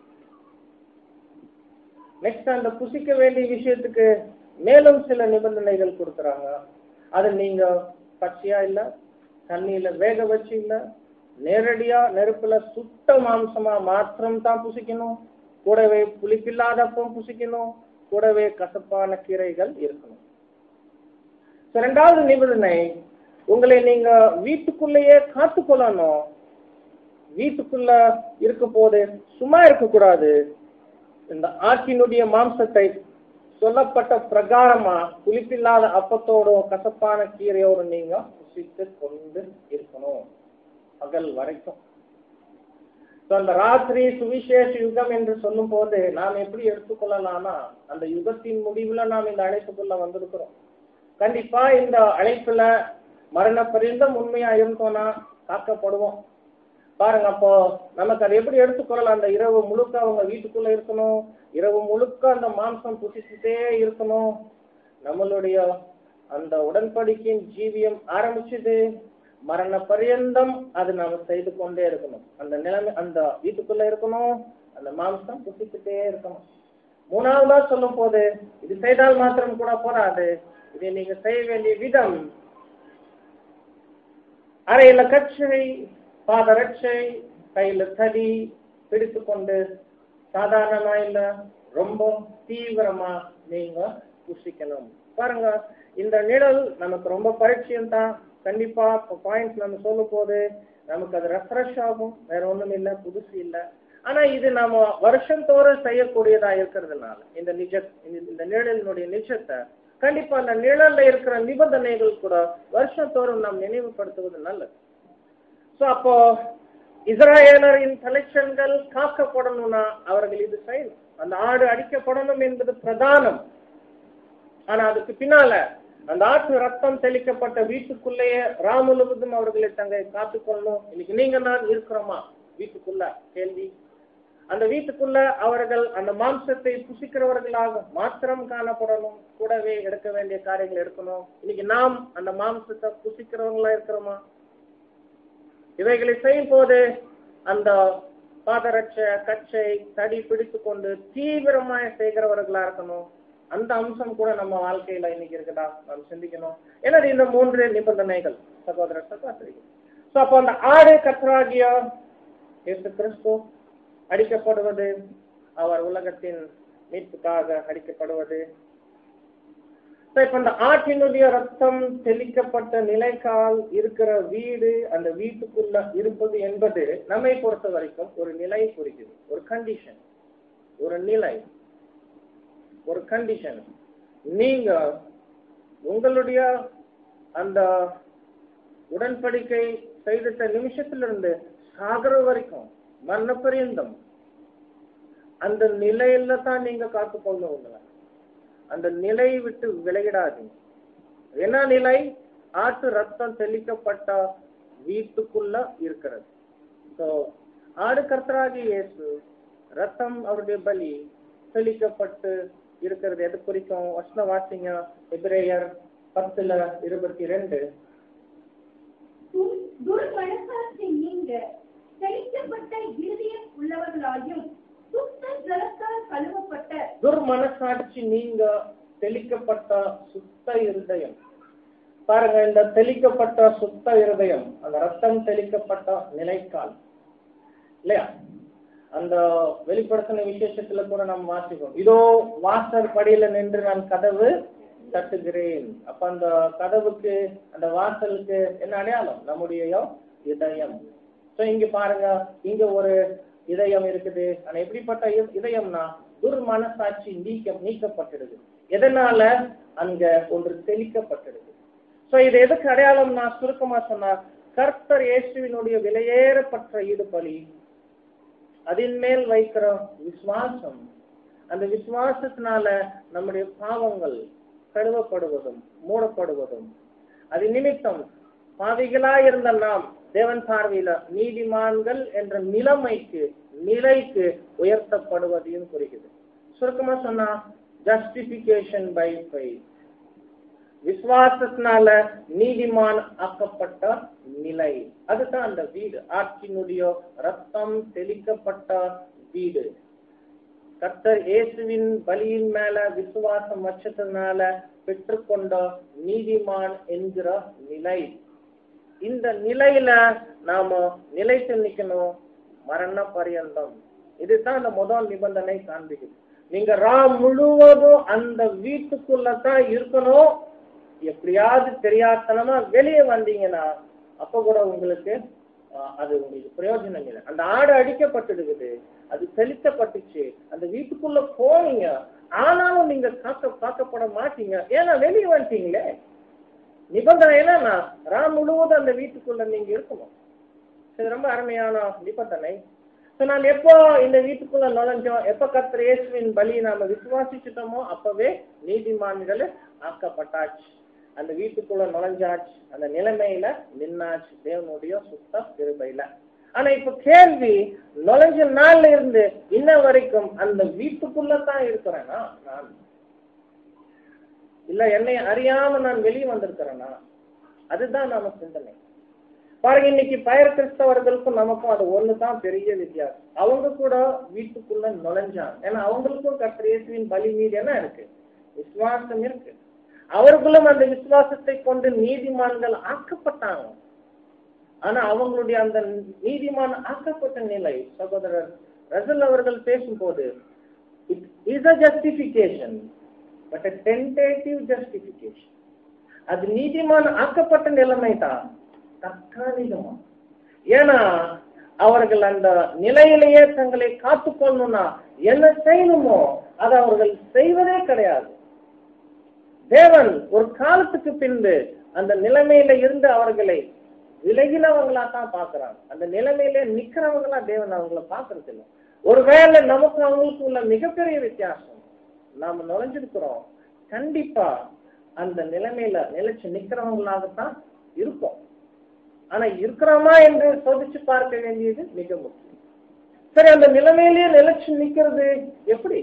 நெக்ஸ்ட் அந்த புசிக்க வேண்டிய விஷயத்துக்கு மேலும் சில நிபந்தனைகள் கொடுக்குறாங்க அது நீங்க பச்சையா இல்ல தண்ணியில வேக வச்சு இல்ல நேரடியா நெருப்புல சுட்ட மாம்சமா மாத்திரம் தான் புசிக்கணும் கூடவே புளிப்பில்லாதப்பம் புசிக்கணும் கூடவே கசப்பான கீரைகள் இருக்கணும் So, இரண்டாவது நிபந்தனை உங்களை நீங்க வீட்டுக்குள்ளேயே காத்துக்கொள்ளணும் வீட்டுக்குள்ள இருக்க போது சும்மா இருக்கக்கூடாது இந்த ஆட்டினுடைய மாம்சத்தை சொல்லப்பட்ட பிரகாரமா புளிப்பில்லாத அப்பத்தோடும் கசப்பான கீரையோடும் நீங்க புசித்து கொண்டு இருக்கணும் பகல் வரைக்கும் So, அந்த ராத்திரி சுவிசேஷ யுகம் என்று சொல்லும் போது நாம் எப்படி எடுத்துக்கொள்ளலாம்னா அந்த யுகத்தின் முடிவுல நாம் இந்த அழைப்புக்குள்ள வந்திருக்கிறோம் கண்டிப்பா இந்த அழைப்புல மரண பரியந்தம் உண்மையா இருந்தோம்னா காக்கப்படுவோம் பாருங்க அப்போ நமக்கு அதை எப்படி எடுத்துக்கொள்ளலாம் அந்த இரவு முழுக்க அவங்க வீட்டுக்குள்ள இருக்கணும் இரவு முழுக்க அந்த மாம்சம் புசிச்சுட்டே இருக்கணும் நம்மளுடைய அந்த உடன்படிக்கையின் ஜீவியம் ஆரம்பிச்சது மரண பரியந்தம் அது நாம செய்து கொண்டே இருக்கணும் அந்த நிலைமை அந்த வீட்டுக்குள்ள இருக்கணும் அந்த மாம்சம் புசிச்சுட்டே இருக்கணும் மூணாவதா சொல்லும் போது இது செய்தால் மாத்திரம் கூட போராது இதை நீங்க செய்ய வேண்டிய விதம் அறையில கச்சை பாதரட்சை கையில தடி பிடித்து கொண்டு சாதாரணமா இல்ல ரொம்ப தீவிரமா நீங்க புசிக்கணும் பாருங்க இந்த நிழல் நமக்கு ரொம்ப பரிச்சயம் தான் கண்டிப்பா பாயிண்ட்ஸ் நம்ம சொல்லும் போது நமக்கு அது ரெஃப்ரெஷ் ஆகும் வேற ஒண்ணும் இல்ல புதுசு இல்ல ஆனா இது நாம வருஷந்தோறும் செய்யக்கூடியதா இருக்கிறதுனால இந்த நிஜ இந்த- இந்த நிழலினுடைய நிஜத்தை கண்டிப்பா அந்த நிழல்ல இருக்கிற நிபந்தனைகள் கூட வருஷந்தோறும் நாம் நினைவுபடுத்துவது நல்லது சோ அப்போ இஸ்ராயேலரின் கலெக்ஷன்கள் காக்கப்படணும்னா அவர்கள் இது செய்யணும் அந்த ஆடு அடிக்கப்படணும் என்பது பிரதானம் ஆனா அதுக்கு பின்னால அந்த ஆட்டு ரத்தம் தெளிக்கப்பட்ட வீட்டுக்குள்ளேயே ராம் முழுவதும் அவர்களை தங்களை காத்துக்கொள்ளணும் இன்னைக்கு நீங்க நான் இருக்கிறோமா வீட்டுக்குள்ள கேள்வி அந்த வீட்டுக்குள்ள அவர்கள் அந்த மாம்சத்தை புசிக்கிறவர்களாக மாத்திரம் காணப்படணும் கூடவே எடுக்க வேண்டிய காரியங்கள் எடுக்கணும் இன்னைக்கு நாம் அந்த மாம்சத்தை புசிக்கிறவங்களா இருக்கிறோமா இவைகளை செய்யும் போது அந்த பாதரட்ச கச்சை தடி பிடித்து கொண்டு தீவிரமாய் செய்கிறவர்களா இருக்கணும் அந்த அம்சம் கூட நம்ம வாழ்க்கையில இன்னைக்கு இருக்குதா நாம் சிந்திக்கணும் எனது இந்த மூன்று நிபந்தனைகள் சகோதர சகோதரிகள் சோ அப்போ அந்த ஆடு கத்தராகிய இயேசு கிறிஸ்து அடிக்கப்படுவது அவர் உலகத்தின் மீட்புக்காக அடிக்கப்படுவது So, இப்ப அந்த ஆட்டினுடைய ரத்தம் தெளிக்கப்பட்ட நிலைக்கால் இருக்கிற வீடு அந்த வீட்டுக்குள்ள இருப்பது என்பது நம்மை பொறுத்த வரைக்கும் ஒரு நிலை குறிக்குது ஒரு கண்டிஷன் ஒரு நிலை ஒரு கண்டிஷன் நீங்க உங்களுடைய அந்த உடன்படிக்கை செய்த நிமிஷத்திலிருந்து சாகர வரைக்கும் மரண பரியந்தம் அந்த நிலையில தான் நீங்க காத்துக்கொள்ளணும் உங்களை அந்த நிலையை விட்டு விலகிடாதீங்க என்ன நிலை ஆட்டு ரத்தம் தெளிக்கப்பட்ட வீட்டுக்குள்ள இருக்கிறது சோ ஆடு கர்த்தராகிய இயேசு ரத்தம் அவருடைய பலி தெளிக்கப்பட்டு இருக்கிறது எது குறிக்கும் வசன வாசிங்க எபிரேயர் பத்துல இருபத்தி ரெண்டு துர்- துர்மனசாட்சி நீங்க தெளிக்கப்பட்ட இருதயம் உள்ளவர்களாயும் சுத்த ஜலத்தால் கழுவப்பட்ட துர்மனசாட்சி நீங்க தெளிக்கப்பட்ட சுத்த இருதயம் பாருங்க இந்த தெளிக்கப்பட்ட சுத்த இருதயம் அந்த ரத்தம் தெளிக்கப்பட்ட நிலைக்கால் இல்லையா அந்த வெளிப்படுத்தின விசேஷத்துல கூட நம்ம வாசிப்போம் இதோ வாசல் படியில நின்று நான் கதவு தட்டுகிறேன் அப்ப அந்த கதவுக்கு அந்த வாசலுக்கு என்ன அடையாளம் நம்முடைய இதயம் சோ இங்க பாருங்க இங்க ஒரு இதயம் இருக்குது ஆனா எப்படிப்பட்ட இ- இதயம்னா துர்மனசாட்சி நீக்க நீக்கப்பட்டிடுது எதனால அங்க ஒன்று தெளிக்கப்பட்டிடுது சோ இது எதுக்கு அடையாளம்னா சுருக்கமா சொன்னா கர்த்தர் இயேசுவினுடைய விலையேறப்பட்ட ஈடுபலி அதன் மேல் வைக்கிற விசுவாசம் அந்த விசுவாசத்தினால நம்முடைய பாவங்கள் கழுவப்படுவதும் மூடப்படுவதும் அது நிமித்தம் பாவிகளா இருந்த நாம் தேவன் பார்வையில நீதிமான்கள் என்ற நிலைமைக்கு நிலைக்கு உயர்த்தப்படுவதையும் குறிக்குது சுருக்கமா சொன்னா ஜஸ்டிபிகேஷன் பை ஃபெய்த் விசுவாசத்தினால நீதிமான் ஆக்கப்பட்ட நிலை அதுதான் அந்த வீடு ஆட்சியினுடைய ரத்தம் தெளிக்கப்பட்ட வீடு கர்த்தர் இயேசுவின் பலியின் மேல விசுவாசம் வச்சதுனால பெற்றுக்கொண்ட நீதிமான் என்கிற நிலை இந்த நிலையில நாம நிலைத்து நிக்கணும் மரண பரியந்தம் இதுதான் அந்த முதல் நிபந்தனை காண்பிக்குது நீங்க ரா முழுவதும் அந்த வீட்டுக்குள்ள தான் இருக்கணும் எப்படியாவது தெரியாதனமா வெளியே வந்தீங்கன்னா அப்ப கூட உங்களுக்கு ஆஹ், அது உங்களுக்கு பிரயோஜனம் இல்லை அந்த ஆடு அடிக்கப்பட்டிருக்குது அது செலுத்தப்பட்டுச்சு அந்த வீட்டுக்குள்ள போனீங்க ஆனாலும் நீங்க காக்க காக்கப்பட மாட்டீங்க ஏன்னா வெளியே வந்துட்டீங்களே நிபந்தனை என்னன்னா ரா முழுவதும் அந்த வீட்டுக்குள்ள நீங்க இருக்கணும் இது ரொம்ப அருமையான நிபந்தனை So, நான் எப்போ இந்த வீட்டுக்குள்ள நுழைஞ்சோம் எப்ப கர்த்தர் இயேசுவின் பலியை நாம விசுவாசிச்சுட்டோமோ அப்பவே நீதிமான்கள் ஆக்கப்பட்டாச்சு அந்த வீட்டுக்குள்ள நுழைஞ்சாச்சு அந்த நிலைமையில நின்னாச்சு தேவனுடைய சுத்த கிருபையில ஆனா இப்ப கேள்வி நுழைஞ்ச நாள்ல இருந்து இன்ன வரைக்கும் அந்த வீட்டுக்குள்ள தான் இருக்கிறேனா நான் இல்ல என்னை அறியாம நான் வெளியே வந்திருக்கிறேனா அதுதான் நாம சிந்தனை பாருங்க இன்னைக்கு பயர் கிறிஸ்தவர்களுக்கும் நமக்கும் அது ஒண்ணுதான் பெரிய வித்தியாசம் அவங்க கூட வீட்டுக்குள்ள நுழைஞ்சாங்க ஏன்னா அவங்களுக்கும் கர்த்தர் இயேசுவின் பலி மீது என்ன இருக்கு விசுவாசம் இருக்கு அவர்களும் அந்த விசுவாசத்தை கொண்டு நீதிமான்கள் ஆக்கப்பட்டாங்க ஆனா அவங்களுடைய அந்த நீதிமான் ஆக்கப்பட்ட நிலை சகோதரர் ரசல் அவர்கள் பேசும்போது it is a justification but a tentative justification அது நீதிமான் ஆக்கப்பட்ட நிலைமை தான் தற்காலிகமா ஏன்னா அவர்கள் அந்த நிலையிலேயே தங்களை காத்துக்கொள்ளணும்னா என்ன செய்யணுமோ அதை அவர்கள் செய்வதே கிடையாது தேவன் ஒரு காலத்துக்கு பின்பு அந்த நிலைமையில இருந்து அவர்களை விலகினவங்களா தான் பாக்குறாங்க அந்த நிலைமையில நிக்கிறவங்களா தேவன் அவங்கள பாக்குறது இல்லை ஒருவேளை நமக்கு அவங்களுக்கு உள்ள மிகப்பெரிய வித்தியாசம் நாம நுழைஞ்சிருக்கிறோம் கண்டிப்பா அந்த நிலைமையில நிலைச்சு நிக்கிறவங்களாகத்தான் இருக்கும் ஆனா இருக்கிறோமா என்று சோதிச்சு பார்க்க வேண்டியது மிக முக்கியம் சரி அந்த நிலைமையிலேயே நிலைச்சு நிக்கிறது எப்படி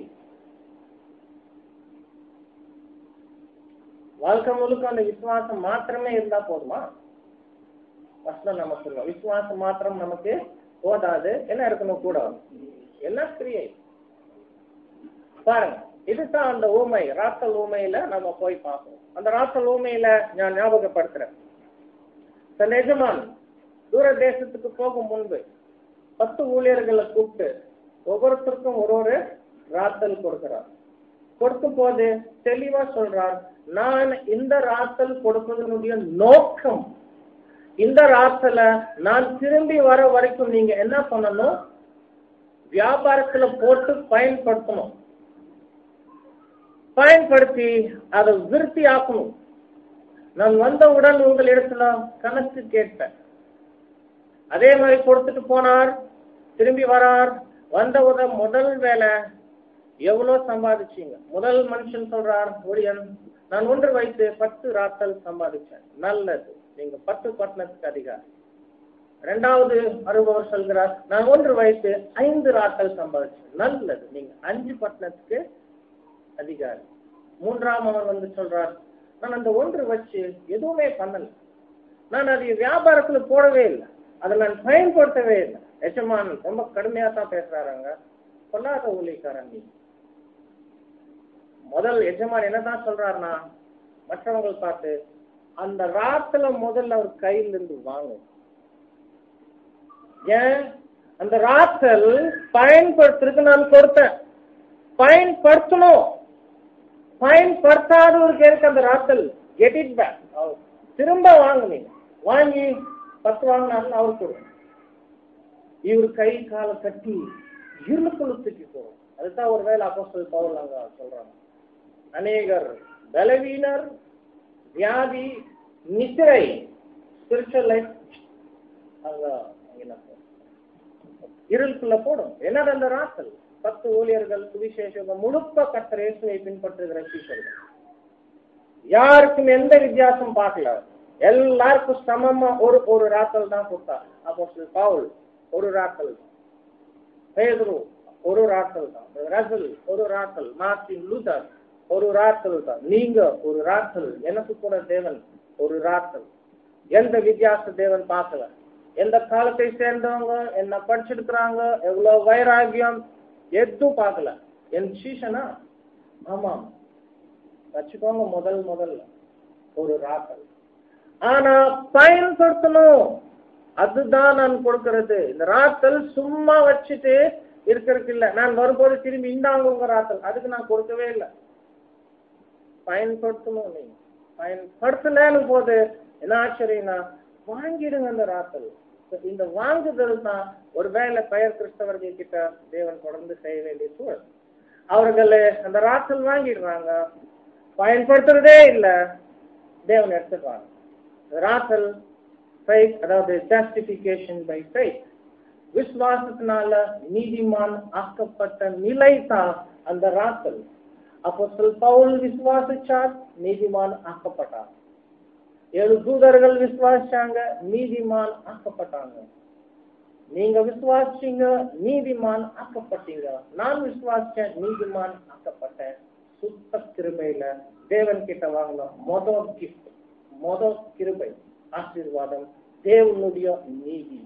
வாழ்க்கை முழுக்க அந்த விசுவாசம் மாத்திரமே இருந்தா போதுமா வசனம் நம்ம சொல்லுவோம் விசுவாசம் மாத்திரம் நமக்கு போதாது என்ன இருக்கணும் கூட என்ன கிரியை பாருங்க இதுதான் அந்த ஊமை ராத்தல் ஊமையில நம்ம போய் பார்ப்போம் அந்த ராத்தல் ஊமையில நான் ஞாபகப்படுத்துறேன் தன் எஜமான் தூர தேசத்துக்கு போகும் முன்பு பத்து ஊழியர்களை கூப்பிட்டு ஒவ்வொருத்தருக்கும் ஒரு ஒரு ராத்தல் கொடுக்கிறார் கொடுக்கும் போது தெளிவா சொல்றார் நான் இந்த ராத்தல் கொடுப்பதனுடைய நோக்கம் இந்த ராத்தல நான் திரும்பி வர வரைக்கும் நீங்க என்ன பண்ணணும் வியாபாரத்துல போட்டு பயன்படுத்தணும் பயன்படுத்தி அதை விருத்தி ஆக்கணும் நான் வந்தவுடன் உங்களிடத்துல கணக்கு கேட்பேன் அதே மாதிரி கொடுத்துட்டு போனார் திரும்பி வரார் வந்தவுடன் முதல் வேலை எவ்வளவு சம்பாதிச்சீங்க முதல் மனுஷன் சொல்றார் ஒடியன் நான் ஒன்று வைத்து பத்து ராத்தல் சம்பாதிச்சேன் நல்லது நீங்க பத்து பட்டணத்துக்கு அதிகாரி இரண்டாவது அறுபவர் சொல்கிறார் நான் ஒன்று வைத்து ஐந்து ராத்தல் சம்பாதிச்சேன் நல்லது நீங்க அஞ்சு பட்டணத்துக்கு அதிகாரி மூன்றாம் அவர் வந்து சொல்றார் நான் அந்த ஒன்று வச்சு எதுவுமே பண்ணல நான் அதை வியாபாரத்துல போடவே இல்லை அதை நான் பயன்படுத்தவே இல்லை எஜமான் ரொம்ப கடுமையா தான் பேசுறாருங்க சொல்லாத ஊழியக்காரன் நீ முதல் எஜமான் என்னதான் சொல்றாருன்னா மற்றவங்க பார்த்து அந்த ராத்துல முதல்ல அவர் கையில இருந்து வாங்கும் ஏன் அந்த ராத்தல் பயன்படுத்துறதுக்கு நான் கொடுத்தேன் பயன்படுத்தணும் பயன்படுத்தாதவருக்கு இருக்கு அந்த ராத்தல் கெட் இட் பேக் திரும்ப வாங்குனீங்க வாங்கி பத்து வாங்கினாலும் அவருக்கு கொடுங்க இவர் கை காலை கட்டி இருளுக்குள்ள தூக்கி போகும் அதுதான் ஒரு வேலை அப்போஸ்தலர் பவுல் அங்க சொல்றாங்க அநேகர் பலவீனர் வியாதி நித்திரை ஸ்பிரிச்சுவல் லைஃப் அங்க என்ன இருளுக்குள்ள போடும் என்னது அந்த ராத்தல் பத்து ஊழியர்கள் சுவிசேஷம் முழுக்க கத்தர் இயேசுவை பின்பற்றுகிற சீஷர்கள் யாருக்கும் எந்த வித்தியாசம் பார்க்கல எல்லாருக்கும் சமமா ஒரு ஒரு ராத்தல் தான் கொடுத்தார் அப்போ பவுல் ஒரு ராத்தல் பேதுரு ஒரு ராத்தல் தான் ரசல் ஒரு ராத்தல் மார்டின் லூதர் ஒரு ராத்தல் தான் நீங்க ஒரு ராத்தல் எனக்கு கூட தேவன் ஒரு ராத்தல் எந்த வித்தியாச தேவன் பார்க்கல எந்த காலத்தை சேர்ந்தவங்க என்ன படிச்சிருக்கிறாங்க எவ்வளவு வைராகியம் எதுவும் பார்க்கல என் சீஷனா ஆமாம் வச்சுக்கோங்க முதல் முதல்ல ஒரு ராத்தல் ஆனா பயன்படுத்தணும் அதுதான் நான் கொடுக்கிறது இந்த ராத்தல் சும்மா வச்சுட்டு இருக்கிறதுக்கு இல்ல நான் வரும்போது திரும்பி இந்தாங்க உங்க ராத்தல் அதுக்கு நான் கொடுக்கவே இல்லை பயன்படுத்தணும் நீங்க பயன்படுத்தலன்னு போது என்ன ஆச்சரியம்னா வாங்கிடுங்க அந்த ராத்தல் இந்த வாங்குதல் தான் ஒருவேளை பெயர் கிறிஸ்தவர்கள் கிட்ட தேவன் தொடர்ந்து செய்ய வேண்டிய சூழல் அவர்கள் அந்த ராத்தல் வாங்கிடுறாங்க பயன்படுத்துறதே இல்ல தேவன் எடுத்துடுறாங்க ராத்தல் ஃபைத் அதாவது ஜஸ்டிபிகேஷன் பை ஃபைத் விசுவாசத்தினால நீதிமான் ஆக்கப்பட்ட நிலை தான் அந்த ராத்தல் அப்போ பவுல் விசுவாசிச்சார் நீதிமான் ஆக்கப்பட்டார் ஏழு தூதர்கள் விசுவாசிச்சாங்க நீதிமான் ஆக்கப்பட்டாங்க நீங்க விசுவாசிச்சீங்க நீதிமான் ஆக்கப்பட்டீங்க நான் விசுவாசிச்சேன் நீதிமான் ஆக்கப்பட்டேன் சுத்த கிருபையில தேவன் கிட்ட வாங்க மொத கிஃப்ட் மொத கிருபை ஆசீர்வாதம் தேவனுடைய நீதி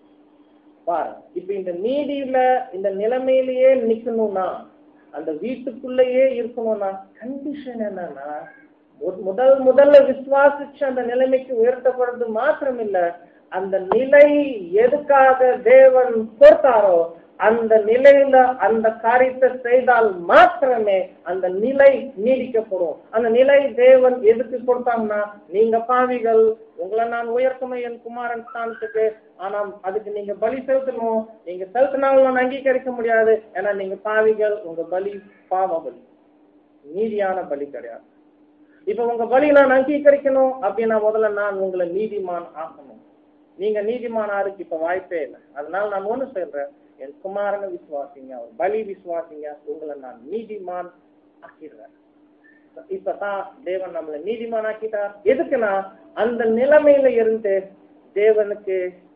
பாரு இப்ப இந்த நீதியில இந்த நிலைமையிலேயே நிக்கணும்னா அந்த வீட்டுக்குள்ளேயே இருக்கணும்னா கண்டிஷன் என்னன்னா மு- முதல் முதல்ல விசுவாசிச்சு அந்த நிலைமைக்கு உயர்த்தப்படுறது மாத்திரம் இல்ல அந்த நிலை எதுக்காக தேவன் கொடுத்தாரோ அந்த நிலையில அந்த காரியத்தை செய்தால் மாத்திரமே அந்த நிலை நீடிக்கப்படும் அந்த நிலை தேவன் எதுக்கு கொடுத்தாங்கன்னா நீங்க பாவிகள் உங்களை நான் உயர்த்தணும் என் குமாரன் ஸ்தானத்துக்கு ஆனா அதுக்கு நீங்க பலி செலுத்தணும் நீங்க செலுத்தினாலும் நான் அங்கீகரிக்க முடியாது ஏன்னா நீங்க பாவிகள் உங்க பலி பாவ பலி நீதியான பலி கிடையாது இப்ப உங்க பலி நான் அங்கீகரிக்கணும் அப்படின்னா முதல்ல நான் உங்களை நீதிமான் ஆக்கணும் நீங்க நீதிமானாருக்கு இப்ப வாய்ப்பே இல்லை அதனால நான் ஒண்ணு சொல்றேன் என் குமாரனை விசுவாசிங்க அவர் பலி விசுவாசிங்க உங்களை நான் நீதிமான் ஆக்கிடுறேன் இப்பதான் தேவன் நம்மளை நீதிமான் ஆக்கிட்டார் எதுக்குன்னா அந்த நிலைமையில இருந்து தேவனுக்கு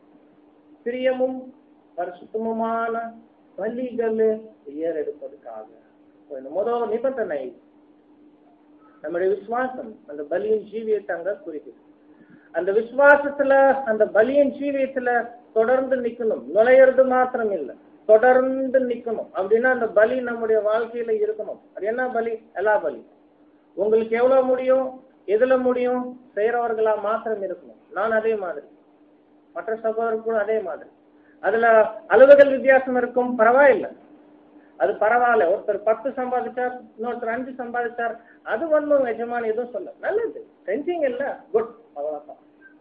பிரியமும் பரிசுத்தமுமான பலிகள் ஏறெடுப்பதற்காக இந்த முதல் நிபந்தனை நம்முடைய விசுவாசம் அந்த பலியின் ஜீவியத்தை அங்க குறிக்குது அந்த விசுவாசத்துல அந்த பலியின் ஜீவியத்துல தொடர்ந்து நிக்கணும் நுழையிறது மாத்திரம் இல்ல தொடர்ந்து நிக்கணும் அப்படின்னா அந்த பலி நம்முடைய வாழ்க்கையில இருக்கணும் அது என்ன பலி எல்லா பலி உங்களுக்கு எவ்வளவு முடியும் எதுல முடியும் செய்யறவர்களா மாத்திரம் இருக்கணும் நான் அதே மாதிரி மற்ற சகோதரர்களும் அதே மாதிரி அதுல அளவுகள் வித்தியாசம் இருக்கும் பரவாயில்லை அது பரவாயில்ல ஒருத்தர் பத்து சம்பாதிச்சார் இன்னொருத்தர் அஞ்சு சம்பாதிச்சார் அது ஒன்றும் எஜமான் எதுவும் சொல்ல நல்லது செஞ்சீங்க இல்ல குட் அவ்வளவுதான்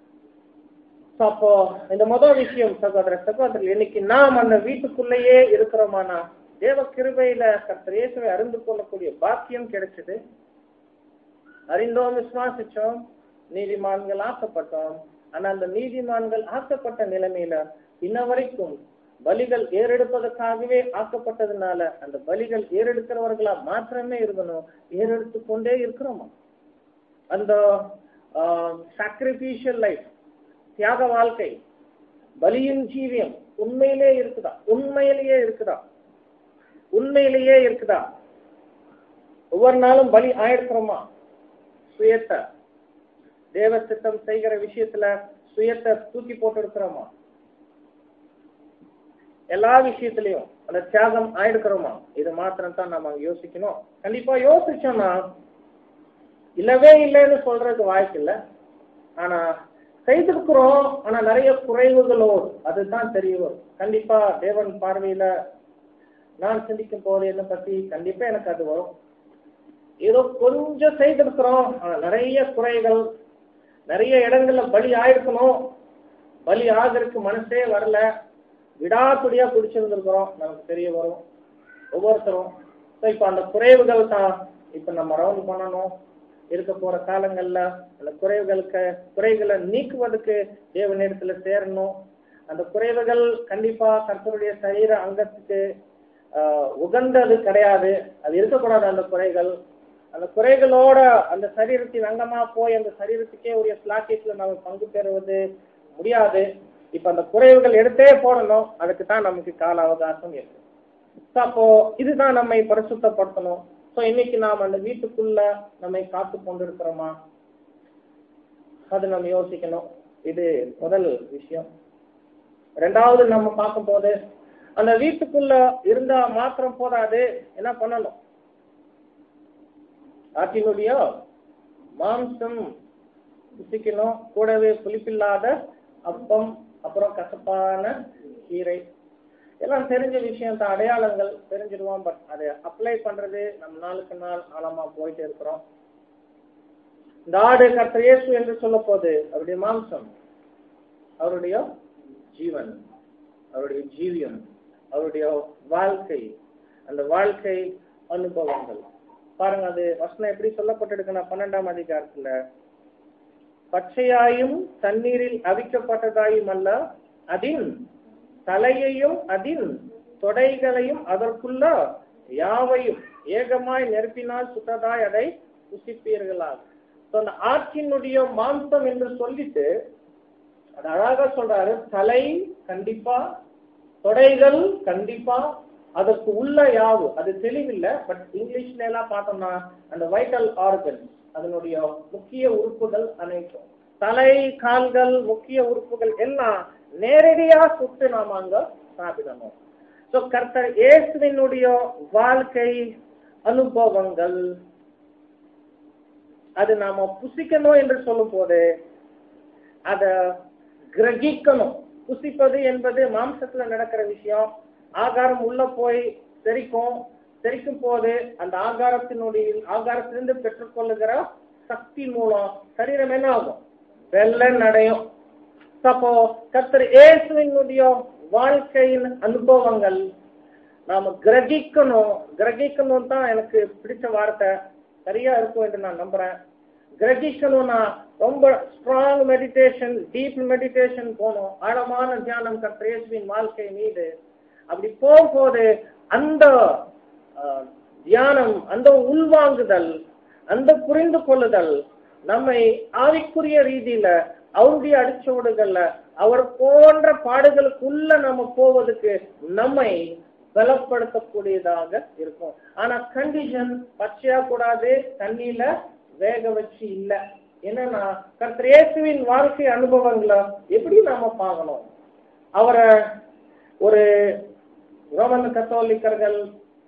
So, அப்போ இந்த முதல் விஷயம் சகோதர சகோதரர் இன்னைக்கு நாம் அந்த வீட்டுக்குள்ளேயே இருக்கிறோமானா தேவ கிருபையில கர்த்தர் இயேசுவை அறிந்து கொள்ளக்கூடிய பாக்கியம் கிடைச்சது அறிந்தோம் விசுவாசிச்சோம் நீதிமான்கள் ஆக்கப்பட்டோம் ஆனா அந்த நீதிமான்கள் ஆக்கப்பட்ட நிலைமையில இன்ன வரைக்கும் பலிகள் ஏறெடுப்பதற்காகவே ஆக்கப்பட்டதுனால அந்த பலிகள் ஏறெடுக்கிறவர்களா மாத்திரமே இருக்கணும் ஏறெடுத்து கொண்டே இருக்கிறோமா அந்த சாக்ரிபிஷியல் லைஃப் தியாக வாழ்க்கை பலியின் ஜீவியம் உண்மையிலே இருக்குதா உண்மையிலேயே இருக்குதா உண்மையிலேயே இருக்குதா ஒவ்வொரு நாளும் பலி ஆயிருக்கிறோமா சுயத்தை தேவ சித்தம் செய்கிற விஷயத்துல சுயத்தை தூக்கி போட்டு இருக்கிறோமா எல்லா விஷயத்திலையும் அந்த தியாகம் ஆயிடுக்கிறோமா இது மாத்திரம் தான் நம்ம அங்க யோசிக்கணும் கண்டிப்பா யோசிச்சோம்னா இல்லவே இல்லைன்னு சொல்றதுக்கு வாய்ப்பு இல்லை ஆனா செய்திருக்கிறோம் ஆனா நிறைய குறைவுகளோடு அதுதான் தெரிய வரும் கண்டிப்பா தேவன் பார்வையில நான் சிந்திக்கும் போது என்ன பத்தி கண்டிப்பா எனக்கு அது வரும் ஏதோ கொஞ்சம் செய்திருக்கிறோம் ஆனா நிறைய குறைகள் நிறைய இடங்கள்ல பலி ஆயிருக்கணும் பலி ஆகிறதுக்கு மனசே வரல விடாப்பிடியா பிடிச்சிருந்திருக்கிறோம் நமக்கு தெரிய வரும் ஒவ்வொருத்தரும் ஸோ இப்போ அந்த குறைவுகள் தான் இப்போ நம்ம ரவுண்ட் பண்ணணும் இருக்க போற காலங்கள்ல அந்த குறைவுகளுக்கு குறைகளை நீக்குவதற்கு தேவனிடத்துல சேரணும் அந்த குறைவுகள் கண்டிப்பா கர்த்தருடைய சரீர அங்கத்துக்கு ஆஹ், உகந்தது கிடையாது அது இருக்கக்கூடாது அந்த குறைகள் அந்த குறைகளோட அந்த சரீரத்தின் அங்கமா போய் அந்த சரீரத்துக்கே உரிய ஸ்லாக்கியத்துல நம்ம பங்கு பெறுவது முடியாது இப்ப அந்த குறைவுகள் எடுத்தே போடணும் அதுக்கு தான் நமக்கு கால அவகாசம் இருக்கு So, அப்போ இதுதான் நம்மை பரிசுத்தப்படுத்தணும் ஸோ இன்னைக்கு நாம் அந்த வீட்டுக்குள்ள நம்மை காத்து கொண்டிருக்கிறோமா அது நம்ம யோசிக்கணும் இது முதல் விஷயம் ரெண்டாவது நம்ம பார்க்கும்போது அந்த வீட்டுக்குள்ள இருந்தா மாத்திரம் போதாது என்ன பண்ணணும் ஆட்டினுடைய மாம்சம் புசிக்கணும் கூடவே புளிப்பில்லாத அப்பம் அப்புறம் கசப்பான கீரை எல்லாம் தெரிஞ்ச விஷயம் தான் அடையாளங்கள் தெரிஞ்சிடுவோம் பட் அதை அப்ளை பண்றது நம்ம நாளுக்கு நாள் ஆழமா போயிட்டு இருக்கிறோம் இந்த ஆடு கர்த்தர் இயேசு என்று சொல்ல போது அவருடைய மாம்சம் அவருடைய ஜீவன் அவருடைய ஜீவியம் அவருடைய வாழ்க்கை அந்த வாழ்க்கை அனுபவங்கள் பாருங்க அது வசனம் எப்படி சொல்லப்பட்டிருக்குன்னா பன்னெண்டாம் அதிகாரத்துல பச்சையாயும் தண்ணீரில் அவிக்கப்பட்டதாயும் அல்ல அதின் தலையையும் அதின் தொடைகளையும் அதற்குள்ள யாவையும் ஏகமாய் நெருப்பினால் சுட்டதாய் அதை புசிப்பீர்களாக So, அந்த ஆற்றினுடைய மாம்சம் என்று சொல்லிட்டு அது அழகா சொல்றாரு தலை கண்டிப்பா தொடைகள் கண்டிப்பா அதற்கு உள்ள யாவு அது தெளிவில்லை பட் இங்கிலீஷ்ல எல்லாம் பார்த்தோம்னா அந்த வைட்டல் ஆர்கன் அதனுடைய முக்கிய உறுப்புகள் அனைத்தும் தலை கால்கள் முக்கிய உறுப்புகள் எல்லாம் நேரடியா சுட்டு நாம அங்க சாப்பிடணும் சோ கர்த்தர் இயேசுவினுடைய வாழ்க்கை அனுபவங்கள் அது நாம புசிக்கணும் என்று சொல்லும் போது அத கிரகிக்கணும் புசிப்பது என்பது மாம்சத்துல நடக்கிற விஷயம் ஆகாரம் உள்ள போய் செரிக்கும் செரிக்கும் போது அந்த ஆகாரத்தினுடைய ஆகாரத்திலிருந்து பெற்றுக்கொள்ளுகிற சக்தி மூலம் சரீரம் என்ன ஆகும் வெள்ளன் அடையும் அப்போ கர்த்தர் இயேசுவினுடைய வாழ்க்கையின் அனுபவங்கள் நாம கிரகிக்கணும் கிரகிக்கணும் தான் எனக்கு பிடிச்ச வார்த்தை சரியா இருக்கும் என்று நான் நம்புறேன் கிரகிக்கணும்னா ரொம்ப ஸ்ட்ராங் மெடிடேஷன் டீப் மெடிடேஷன் போகணும் ஆழமான தியானம் கர்த்தர் இயேசுவின் வாழ்க்கை மீது அப்படி போகும்போது அந்த அஹ், தியானம் அந்த உள்வாங்குதல் அந்த புரிந்து கொள்ளுதல் நம்மை ஆவிக்குரிய ரீதியில அவருடைய அடிச்சோடுகள்ல அவர் போன்ற பாடுகளுக்குள்ள நம்ம போவதுக்கு நம்மை பலப்படுத்தக்கூடியதாக இருக்கும் ஆனா கண்டிஷன் பச்சையா கூடாது தண்ணியில வேக வச்சு இல்ல என்னன்னா கர்த்தர் இயேசுவின் வாழ்க்கை அனுபவங்களை எப்படி நாம பார்க்கணும் அவரை ஒரு ரோமன் கத்தோலிக்கர்கள்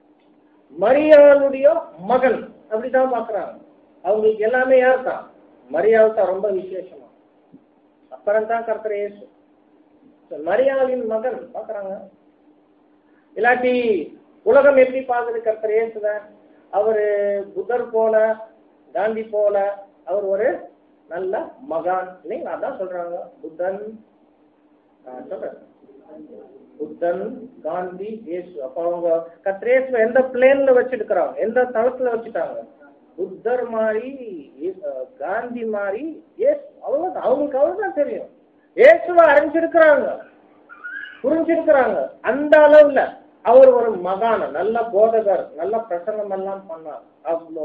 மரியாளுடைய மகன் அப்படிதான் பாக்குறாங்க அவங்களுக்கு எல்லாமே யார் தான் மரியாள் தான் ரொம்ப விசேஷமா அப்புறம் தான் கர்த்தர் இயேசு So, மரியாளின் மகன் பாக்குறாங்க இல்லாட்டி உலகம் எப்படி பார்க்குது கர்த்தர் இயேசுவ அவரு புத்தர் போல காந்தி போல அவர் ஒரு நல்ல மகான் இல்லைங்களா அதான் சொல்றாங்க புத்தன் ஆ, சொல்றேன் புத்தன் காந்தி இயேசு அப்ப அவங்க கர்த்தர் இயேசுவ எந்த பிளேன்ல வச்சிருக்கிறாங்க எந்த தளத்துல வச்சுட்டாங்க புத்தர் மாதிரி இயே- அஹ், காந்தி மாதிரி இயேசு அவ்வளவுதான் அவங்களுக்கு அவ்வளவுதான் தெரியும் இயேசுவை அறிஞ்சிருக்கிறாங்க புரிஞ்சிருக்கிறாங்க அந்த அளவுல அவர் ஒரு மகான நல்ல போதகர் நல்ல பிரசங்கம் எல்லாம் பண்ணார் அவ்வளோ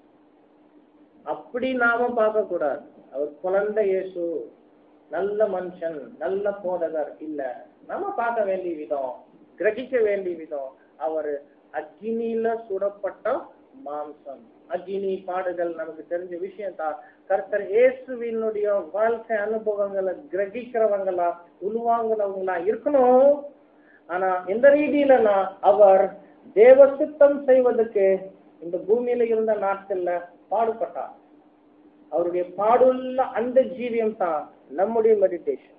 அப்படி நாம பார்க்க கூடாது அவர் குழந்தை இயேசு நல்ல மனுஷன் நல்ல போதகர் இல்ல நம்ம பார்க்க வேண்டிய விதம் கிரகிக்க வேண்டிய விதம் அவர் அக்னியில சுடப்பட்ட மாம்சம் அக்னி பாடுகள் நமக்கு தெரிஞ்ச விஷயம் தான் கர்த்தர் இயேசுவினுடைய வாழ்க்கை அனுபவங்களை கிரகிக்கிறவங்களா உள்வாங்குறவங்களா இருக்கணும் ஆனா எந்த ரீதியிலனா அவர் தேவ சித்தம் செய்வதற்கு இந்த பூமியில இருந்த நாட்கள்ல பாடுபட்டார் அவருடைய பாடுள்ள அந்த ஜீவியம் தான் நம்முடைய மெடிடேஷன்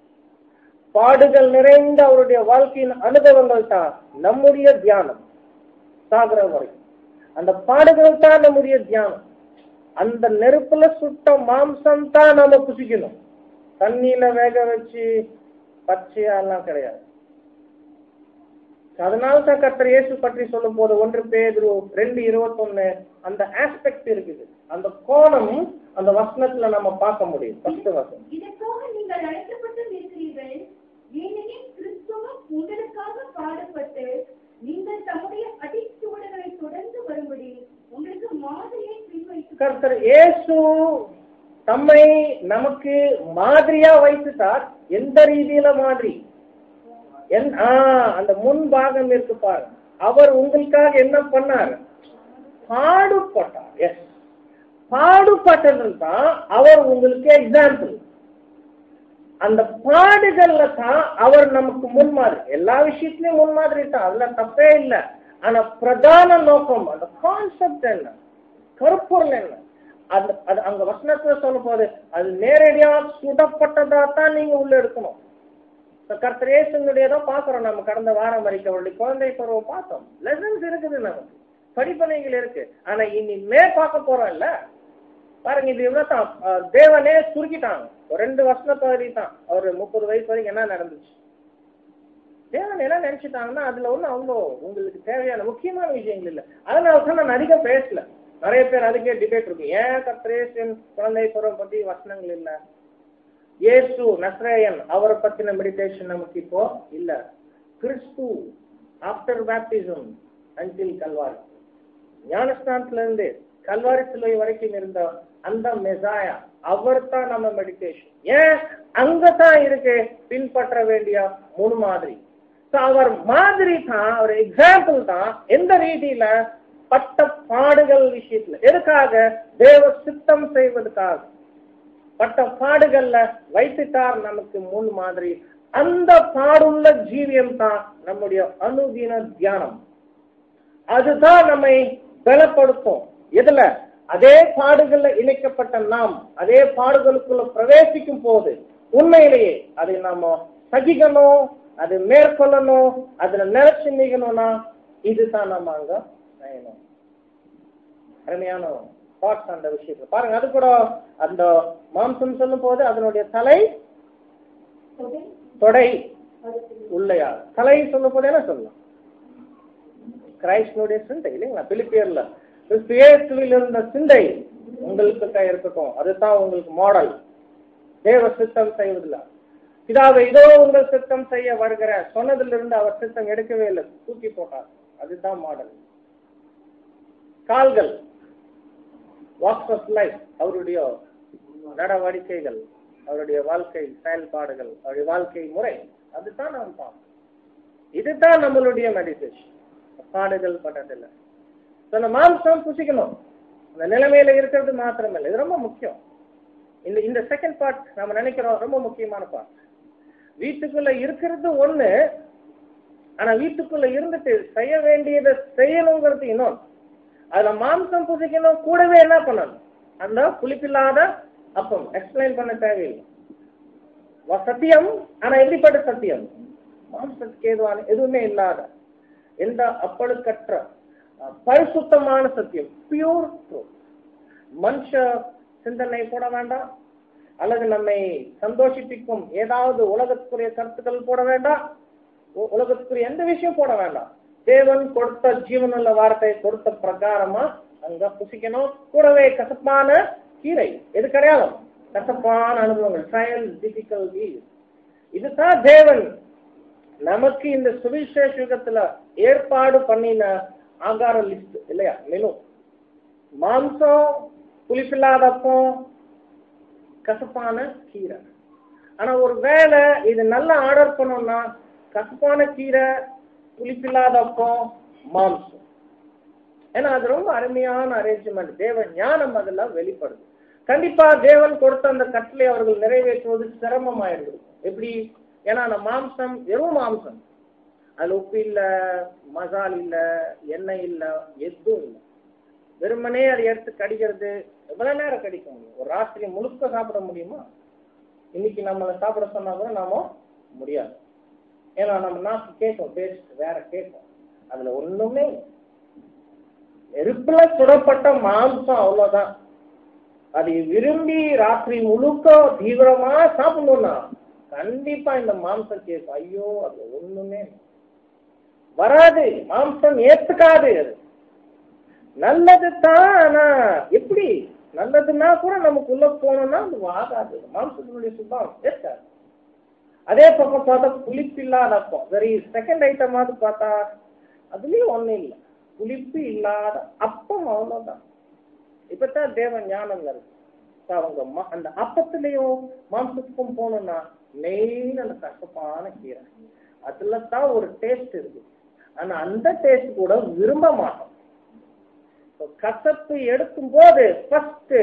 பாடுகள் நிறைந்த அவருடைய வாழ்க்கையின் அனுபவங்கள் தான் நம்முடைய தியானம் சாகர வரை அந்த பாடுகள் தான் நம்முடைய தியானம் அந்த நெருப்புல சுட்ட மாம்சம் தான் நாம புசிக்கணும் தண்ணியில வேக வச்சு பச்சையா எல்லாம் கிடையாது அதனால தான் கர்த்தர் இயேசு பற்றி சொல்லும் போது ஒன்று பேதுரு ரெண்டு இருபத்தொன்னு அந்த ஆஸ்பெக்ட் இருக்குது அந்த கோணம் அந்த வசனத்துல நம்ம பார்க்க முடியும் ஃபர்ஸ்ட் வசனம் இதற்காக நீங்கள் அழைக்கப்பட்டும் இருக்கிறீர்கள் ஏனெனில் கிறிஸ்துவும் உங்களுக்காக பாடுபட்டு நீங்கள் தம்முடைய அடிச்சுவடுகளை தொடர்ந்து வரும்படி உங்களுக்கு மாதிரியை பின்வைத்து கர்த்தர் இயேசு தம்மை நமக்கு மாதிரியா வைத்துட்டார் எந்த ரீதியில மாதிரி என் ஆ, அந்த முன் பாகம் இருக்கு பாருங்க அவர் உங்களுக்காக என்ன பண்ணார் பாடுபட்டார் எஸ் பாடுபட்டது தான் அவர் உங்களுக்கு எக்ஸாம்பிள் அந்த பாடுகள்ல தான் அவர் நமக்கு முன்மாதிரி எல்லா விஷயத்திலயும் முன்மாதிரி தான் அதுல தப்பே இல்லை ஆனா பிரதான நோக்கம் அந்த கான்செப்ட் என்ன கருப்பொருள் என்ன அந்த அது அங்க வசனத்துல சொல்லும் போது அது நேரடியா சுடப்பட்டதா தான் நீங்க உள்ள எடுக்கணும் இப்ப கர்த்தர் இயேசுனுடையதான் பாக்குறோம் நம்ம கடந்த வாரம் வரைக்கும் அவருடைய குழந்தை பருவம் பார்த்தோம் லெசன்ஸ் இருக்குது நமக்கு படிப்பனைகள் இருக்கு ஆனா இனிமே பார்க்க போறோம் இல்ல பாருங்க இது இவ்வளவுதான் அஹ் தேவனே சுருக்கிட்டாங்க ஒரு ரெண்டு வருஷம் பகுதி தான் அவர் முப்பது வயசு வரைக்கும் என்ன நடந்துச்சு தேவன் என்ன நினைச்சிட்டாங்கன்னா அதுல ஒண்ணு அவ்வளோ உங்களுக்கு தேவையான முக்கியமான விஷயங்கள் இல்ல அதனால தான் நான் அதிகம் பேசல நிறைய பேர் அதுக்கே டிபேட் இருக்கு ஏன் கத்திரேசன் குழந்தை பருவம் பத்தி வசனங்கள் இல்ல இயேசு நஸ்ரேயன் அவரை பத்தின மெடிடேஷன் நமக்கு இப்போ இல்ல கிறிஸ்து ஆஃப்டர் பேப்டிசம் அன்டில் கல்வாரி ஞானஸ்தானத்துல இருந்து கல்வாரி சிலுவை வரைக்கும் இருந்த அந்த மெசாயா அவர் தான் நம்ம மெடிடேஷன் ஏன் அங்கதான் இருக்கு பின்பற்ற வேண்டிய மூணு மாதிரி So, அவர் மாதிரி தான் அவர் எக்ஸாம்பிள் தான் எந்த ரீதியில பட்ட பாடுகள் விஷயத்துல எதுக்காக தேவ சித்தம் செய்வதற்காக பட்ட பாடுகள்ல வைத்துட்டார் நமக்கு முன் மாதிரி அந்த பாடுள்ள ஜீவியம் தான் நம்முடைய அனுதின தியானம் அதுதான் நம்மை பலப்படுத்தும் எதுல அதே பாடுகள்ல இணைக்கப்பட்ட நாம் அதே பாடுகளுக்குள்ள பிரவேசிக்கும் போது உண்மையிலேயே அதை நாம சகிக்கணும் அது மேற்கொள்ளணும் அதுல நிலைச்சு நிகணும்னா இதுதான் நம்ம அங்க செய்யணும் அருமையான தாட்ஸ் அந்த விஷயத்துல பாருங்க அது கூட அந்த மாம்சம் சொல்லும் போது அதனுடைய தலை தொகை தொடை அடுத்து உள்ளையா தலை சொல்லும் போது என்ன சொல்லலாம் கிரைஸ்டனுடைய சிந்தை இல்லைங்களா பிலிப்பியர்ல கிறிஸ்து இயேசுவில் இருந்த சிந்தை உங்களுக்கு கை இருக்கட்டும் அதுதான் உங்களுக்கு மாடல் தேவ சித்தம் செய்வதில்ல பிதாவை இதோ உங்கள் சித்தம் செய்ய வருகிற சொன்னதிலிருந்து அவர் சித்தம் எடுக்கவே இல்லை தூக்கி போட்டார் அதுதான் மாடல் கால்கள் வாக்ஸ் ஆஃப் லைஃப் அவருடைய நடவடிக்கைகள் அவருடைய வாழ்க்கை செயல்பாடுகள் அவருடைய வாழ்க்கை முறை அதுதான் நாம் பார்க்கணும் இதுதான் நம்மளுடைய மெடிடேஷன் பாடுகள் பட்டதில்லை சொன்ன மாம்சம் புசிக்கணும் அந்த நிலைமையில இருக்கிறது மாத்திரமில்லை இது ரொம்ப முக்கியம் இந்த இந்த செகண்ட் பார்ட் நம்ம நினைக்கிறோம் ரொம்ப முக்கியமான பார்ட் வீட்டுக்குள்ள இருக்கிறது ஒண்ணு ஆனா வீட்டுக்குள்ள இருந்துட்டு செய்ய வேண்டியதை செய்யணுங்கிறது இன்னொன்று அதுல மாம்சம் புசிக்கணும் கூடவே என்ன பண்ணணும் அந்த புளிப்பில்லாத அப்பம் எக்ஸ்பிளைன் பண்ண தேவையில்லை வ- சத்தியம் ஆனா எப்படிப்பட்ட சத்தியம் மாம்சத்துக்கு ஏதுவான எதுவுமே இல்லாத எந்த அப்பழுக்கற்ற அஹ், பரிசுத்தமான சத்தியம் பியூர் மனுஷ சிந்தனை போட வேண்டாம் அல்லது நம்மை சந்தோஷிப்பிக்கும் ஏதாவது உலகத்துக்குரிய கருத்துக்கள் போட வேண்டாம் உ- உலகத்துக்குரிய எந்த விஷயம் போட வேண்டாம் தேவன் கொடுத்த ஜீவனுள்ள வார்த்தை கொடுத்த பிரகாரமா அங்க புசிக்கணும் கூடவே கசப்பான கீரை எது கிடையாது கசப்பான அனுபவங்கள் ட்ரையல் டிஃபிகல்டி இதுதான் தேவன் நமக்கு இந்த சுவிசேஷ யுகத்துல ஏற்பாடு பண்ணின ஆகார லிஸ்ட் இல்லையா மெனு மாம்சம் புளிப்பில்லாதப்பம் கசப்பான கீரை ஆனா ஒரு வேளை இது நல்லா ஆர்டர் பண்ணோம்னா கசப்பான கீரை புளிப்பில்லாதப்பம் மாம்சம் ஏன்னா அது ரொம்ப அருமையான அரேஞ்ச்மெண்ட் தேவ ஞானம் அதெல்லாம் வெளிப்படுது கண்டிப்பா தேவன் கொடுத்த அந்த கட்டளை அவர்கள் நிறைவேற்றுவது சிரமமாயிடுது எப்படி ஏன்னா அந்த மாம்சம் வெறும் மாம்சம் அதுல உப்பு இல்ல மசால் இல்ல எண்ணெய் இல்ல எதுவும் இல்லை வெறுமனே அதை எடுத்து கடிக்கிறது எவ்வளவு நேரம் கடிக்க முடியும் ஒரு ராத்திரி முழுக்க சாப்பிட முடியுமா இன்னைக்கு நம்மளை சாப்பிட சொன்னா கூட நாம முடியாது ஏன்னா நம்ம நாக்கு கேட்கும் டேஸ்ட் வேற கேட்கும் அதுல ஒண்ணுமே இல்ல. நெருப்புல சுடப்பட்ட மாம்சம் அவ்வளவுதான் அதை விரும்பி ராத்திரி முழுக்க தீவிரமா சாப்பிடணும்னா கண்டிப்பா இந்த மாம்சம் கேட்கும் ஐயோ அது ஒண்ணுமே இல்ல. வராது மாம்சம் ஏத்துக்காது அது நல்லது தான் ஆனா எப்படி நல்லதுன்னா கூட நமக்கு உள்ள போனோம்னா அது ஆகாது மாம்சத்தினுடைய சுத்தம் ஏற்காது அதே பக்கம் பார்த்தா புளிப்பில்லாத அப்பம் சரி செகண்ட் ஐட்டமாவது பார்த்தா அதுலயும் ஒண்ணும் இல்லை புளிப்பு இல்லாத அப்பம் அவ்வளவுதான் இப்பதான் தேவ ஞானம் வருது So, அவங்க ம- அந்த அப்பத்திலையும் மாம்சத்துக்கும் போகணும்னா மெயின் அந்த கசப்பான கீரை அதுல தான் ஒரு டேஸ்ட் இருக்கு ஆனா அந்த டேஸ்ட் கூட விரும்ப மாட்டோம் So, கசப்பு எடுக்கும் போது ஃபர்ஸ்ட்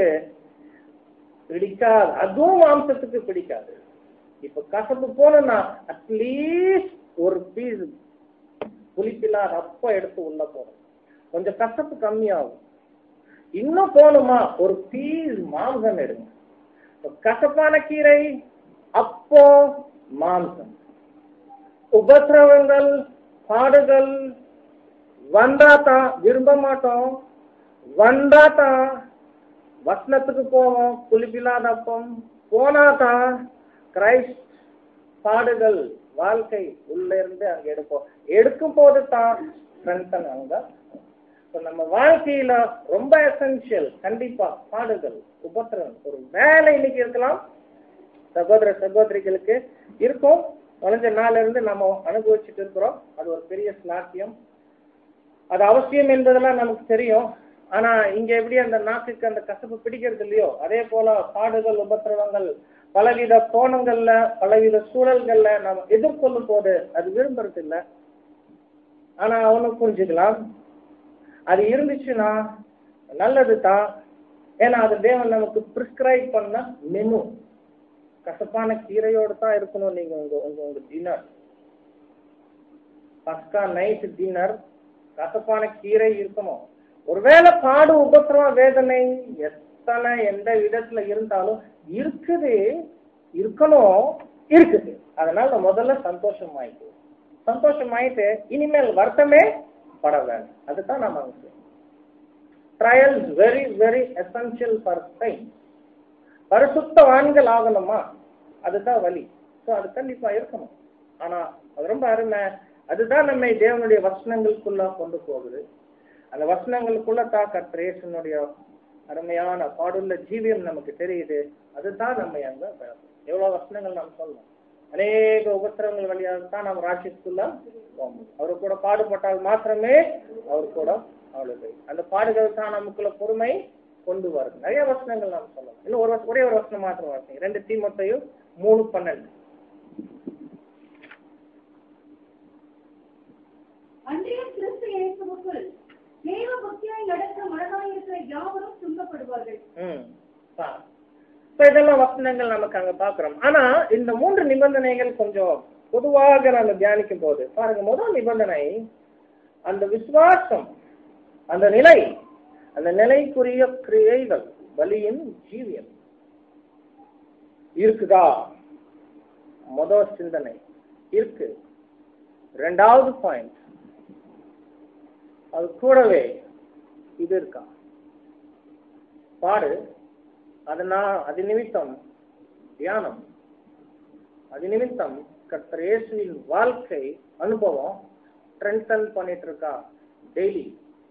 பிடிக்காது அதுவும் மாம்சத்துக்கு பிடிக்காது இப்ப கசப்பு போனோம்னா அட்லீஸ்ட் ஒரு பீஸ் புளிப்பில்லாத அப்ப எடுத்து உள்ள போடும் கொஞ்சம் கசப்பு கம்மியாகும் இன்னும் போகணுமா ஒரு பீஸ் மாம்சம் எடுங்க கசப்பான கீரை அப்போ மாம்சம் உபத்திரவங்கள் பாடுகள் வந்தாதான் விரும்ப மாட்டோம் வந்தாதான் வசனத்துக்கு போவோம் புளிப்பில்லாத அப்பம் போனாதான் கிரைஸ்ட் பாடுகள் வாழ்க்கை உள்ள இருந்து அங்க எடுப்போம் எடுக்கும் போது தான் ஸ்ட்ரென்தன் அங்க இப்ப நம்ம வாழ்க்கையில ரொம்ப எசென்சியல் கண்டிப்பா பாடுகள் உபத்திரம் ஒரு வேலை இன்னைக்கு இருக்கலாம் சகோதர சகோதரிகளுக்கு இருக்கும் நுழைஞ்ச நாள்ல இருந்து நம்ம அனுபவிச்சுட்டு இருக்கிறோம் அது ஒரு பெரிய ஸ்லாக்கியம் அது அவசியம் என்பதெல்லாம் நமக்கு தெரியும் ஆனா இங்க எப்படி அந்த நாக்குக்கு அந்த கசப்பு பிடிக்கிறது இல்லையோ அதே போல பாடுகள் உபத்திரவங்கள் பலவித கோணங்கள்ல பலவித சூழல்கள்ல நாம் எதிர்கொள்ளும் போது அது விரும்புறது இல்லை ஆனா அவனும் புரிஞ்சுக்கலாம் அது இருந்துச்சுன்னா நல்லது தான் ஏன்னா அது தேவன் நமக்கு பிரிஸ்கிரைப் பண்ண மெனு கசப்பான கீரையோடு தான் இருக்கணும் நீங்க உங்க உங்க உங்க டின்னர் பஸ்கா நைட் டின்னர் கசப்பான கீரை இருக்கணும் ஒருவேளை பாடு உபத்திரவம் வேதனை எத்தனை எந்த விதத்துல இருந்தாலும் இருக்குது இருக்கணும் இருக்குது அதனால முதல்ல சந்தோஷம் ஆயிட்டு சந்தோஷம் ஆயிட்டு இனிமேல் வருத்தமே பட வேண்டாம் அதுதான் நம்ம அங்க trials very very essential for sign பரிசுத்தவான்கள் ஆகணுமா அதுதான் வழி ஸோ அது கண்டிப்பா இருக்கணும் ஆனா அது ரொம்ப அருமை அதுதான் நம்மை தேவனுடைய வசனங்களுக்குள்ள கொண்டு போகுது அந்த வசனங்களுக்குள்ள தான் கர்த்தரேசனுடைய அருமையான பாடுள்ள ஜீவியம் நமக்கு தெரியுது அதுதான் நம்ம அங்க பெறணும். எவ்வளவு வசனங்கள் நாம் சொல்லணும் அநேக உபத்திரங்கள் வழியாக தான் நாம் ராட்சியத்துக்குள்ள போகணும் அவரு கூட பாடுபட்டால் மாத்திரமே அவர் கூட அவ்வளவு அந்த பாடுகள் தான் நமக்குள்ள பொறுமை கொண்டு வரும் நிறைய வசனங்கள் நாம் சொல்லலாம் இன்னும் ஒரு வச- ஒரே ஒரு வசனம் மாத்திரம் வாசிங்க ரெண்டு தீமத்தையும் மூணு பன்னெண்டு அன்றைய கிறிஸ்து இயேசுவுக்குள் தேவ பக்தியாய் நடக்க மனதாயிருக்கிற யாவரும் துன்பப்படுவார்கள் ம் பா. இப்ப இதெல்லாம் வசனங்கள் நமக்கு அங்க பாக்குறோம் ஆனா இந்த மூன்று நிபந்தனைகள் கொஞ்சம் பொதுவாக நம்ம தியானிக்கும் போது பாருங்க முதல் நிபந்தனை அந்த விசுவாசம் அந்த நிலை அந்த நிலைக்குரிய கிரியைகள் பலியின் ஜீவியம் இருக்குதா முதல் சிந்தனை இருக்கு ரெண்டாவது பாயிண்ட் அது கூடவே இது இருக்கா பாடு அதனா அது நிமித்தம் தியானம் அது நிமித்தம் கர்த்தர் இயேசுவின் வாழ்க்கை அனுபவம் ஸ்ட்ரென்தன் பண்ணிட்டு இருக்கா டெய்லி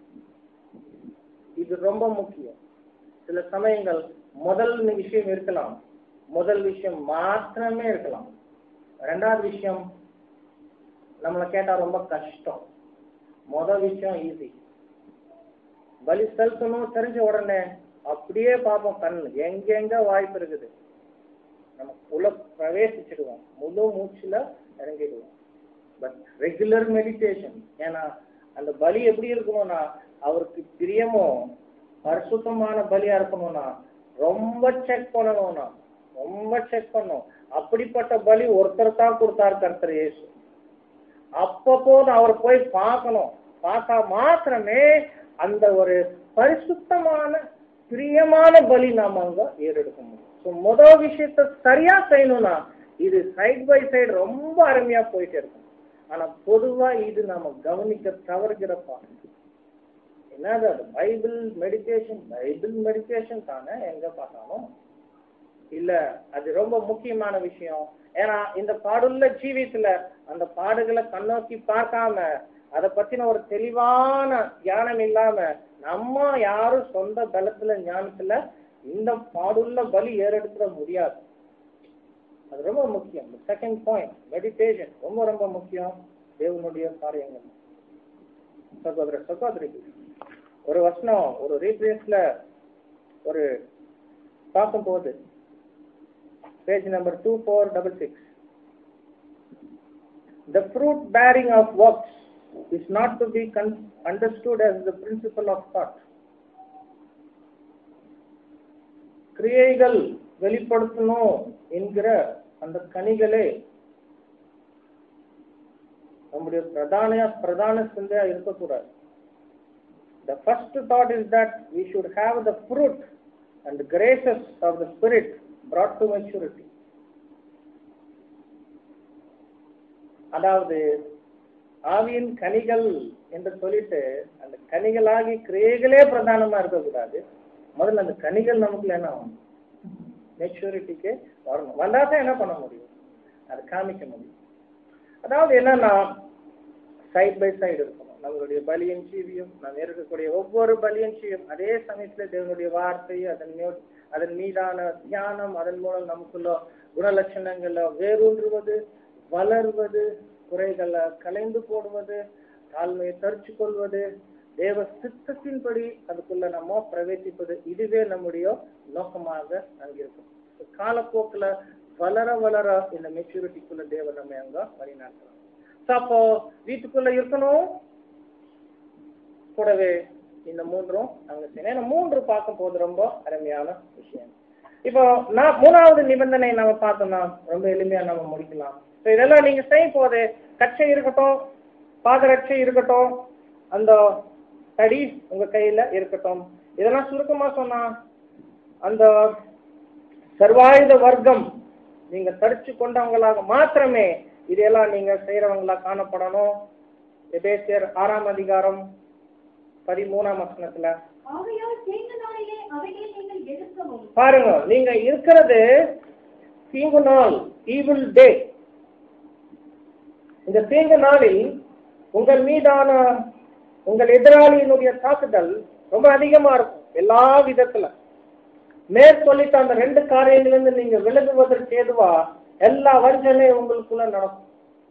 இது ரொம்ப முக்கியம் சில சமயங்கள் முதல் விஷயம் இருக்கலாம் முதல் விஷயம் மாத்திரமே இருக்கலாம் ரெண்டாவது விஷயம் நம்மளை கேட்டா ரொம்ப கஷ்டம் முதல் விஷயம் ஈஸி பலி செலுத்தணும் தெரிஞ்ச உடனே அப்படியே பார்ப்போம் கண் எங்கெங்க வாய்ப்பு இருக்குது நம்ம உள்ள பிரவேசிச்சிடுவோம் முழு மூச்சுல இறங்கிடுவோம் பட் ரெகுலர் மெடிடேஷன் ஏன்னா அந்த பலி எப்படி இருக்கணும்னா அவருக்கு பிரியமோ பரிசுத்தமான பலியா இருக்கணும்னா ரொம்ப செக் பண்ணணும்னா ரொம்ப செக் பண்ணும் அப்படிப்பட்ட பலி ஒருத்தர் தான் கொடுத்தாரு கர்த்தர் இயேசு அப்பப்போது அவர் போய் பார்க்கணும் பார்த்தா மாத்திரமே அந்த ஒரு பரிசுத்தமான பிரியமான பலி நாம அங்க ஏறெடுக்க முடியும் ஸோ முதல் விஷயத்த சரியா செய்யணும்னா இது சைட் பை சைடு ரொம்ப அருமையா போயிட்டே இருக்கும் ஆனா பொதுவா இது நாம கவனிக்க தவறுகிற பாடம் என்னது அது பைபிள் மெடிடேஷன் பைபிள் மெடிடேஷன் தானே எங்க பார்த்தாலும் இல்ல அது ரொம்ப முக்கியமான விஷயம் ஏன்னா இந்த பாடுள்ள ஜீவியத்துல அந்த பாடுகளை கண்ணோக்கி பார்க்காம அதை பத்தின ஒரு தெளிவான ஞானம் இல்லாம நம்ம யாரும் சொந்த பலத்துல ஞானத்துல இந்த பாடுள்ள பலி ஏறெடுத்துட முடியாது அது ரொம்ப முக்கியம் செகண்ட் பாயிண்ட் மெடிடேஷன் ரொம்ப ரொம்ப முக்கியம் தேவனுடைய காரியங்கள் சகோதர சகோதரிகள் ஒரு வசனம் ஒரு ரீப்ளேஸ்ல ஒரு பார்க்கும்போது page number 2466. The fruit bearing of works is not to be con- understood as the principle of thought. கிரியைகள் வெளிப்படுத்தணும் என்கிற அந்த கனிகளே நம்முடைய பிரதான பிரதான சிந்தையா இருக்கக்கூடாது the first thought is that we should have the fruit and graces of the Spirit brought to maturity. அதாவது ஆவியின் கனிகள் என்று சொல்லிட்டு அந்த கனிகளாகி கிரியைகளே பிரதானமா இருக்கக்கூடாது முதல்ல அந்த கனிகள் நமக்குள்ள என்ன ஆகும் மெச்சூரிட்டிக்கு வரணும் வந்தா தான் என்ன பண்ண முடியும் அது காமிக்க முடியும் அதாவது என்னன்னா சைட் பை சைடு இருக்கணும் நம்மளுடைய பலியின் ஜீவியம் நாம் இருக்கக்கூடிய ஒவ்வொரு பலியின் ஜீவியம் அதே சமயத்துல தேவனுடைய வார்த்தை அதன் மீ- அதன் மீதான தியானம் அதன் மூலம் நமக்குள்ள குணலட்சணங்களை வேரூன்றுவது வளர்வது குறைகளை கலைந்து போடுவது தாழ்மையை தரிச்சு கொள்வது தேவ சித்தத்தின்படி அதுக்குள்ள நம்ம பிரவேசிப்பது இதுவே நம்முடைய நோக்கமாக அங்கிருக்கும் காலப்போக்குல வளர வளர இந்த மெச்சூரிட்டிக்குள்ள தேவன் நம்ம அங்க வழிநடத்தலாம் So, அப்போ வீட்டுக்குள்ள இருக்கணும் கூடவே இந்த மூன்றும் அங்க செய்யணும் ஏன்னா மூன்று பார்க்கும் போது ரொம்ப அருமையான விஷயம் இப்போ நான் மூணாவது நிபந்தனை நம்ம பார்த்தோம்னா ரொம்ப எளிமையா நம்ம முடிக்கலாம் So, இதெல்லாம் நீங்க செய்யும் போது கச்சை இருக்கட்டும் பாதரட்சை இருக்கட்டும் அந்த தடி உங்க கையில இருக்கட்டும் இதெல்லாம் சுருக்கமா சொன்னா அந்த சர்வாயுத வர்க்கம் நீங்க தரிச்சு கொண்டவங்களாக மாத்திரமே இதெல்லாம் நீங்க செய்யறவங்களா காணப்படணும் எபேசியர் ஆறாம் அதிகாரம் பதிமூணாம் வசனத்துல ஆகையால் தீங்கு நாளிலே அவைகளை நீங்கள் எதிர்க்கவும் பாருங்க நீங்க இருக்கிறது தீங்கு நாள் ஈவில் டே இந்த தீங்கு நாளில் உங்கள் மீதான உங்கள் எதிராளியினுடைய தாக்குதல் ரொம்ப அதிகமா இருக்கும் எல்லா விதத்துல மேற்கொள்ளித்த அந்த ரெண்டு காரியங்களிலிருந்து நீங்க விலகுவதற்கு ஏதுவா எல்லா வஞ்சனையும் உங்களுக்குள்ள நடக்கும்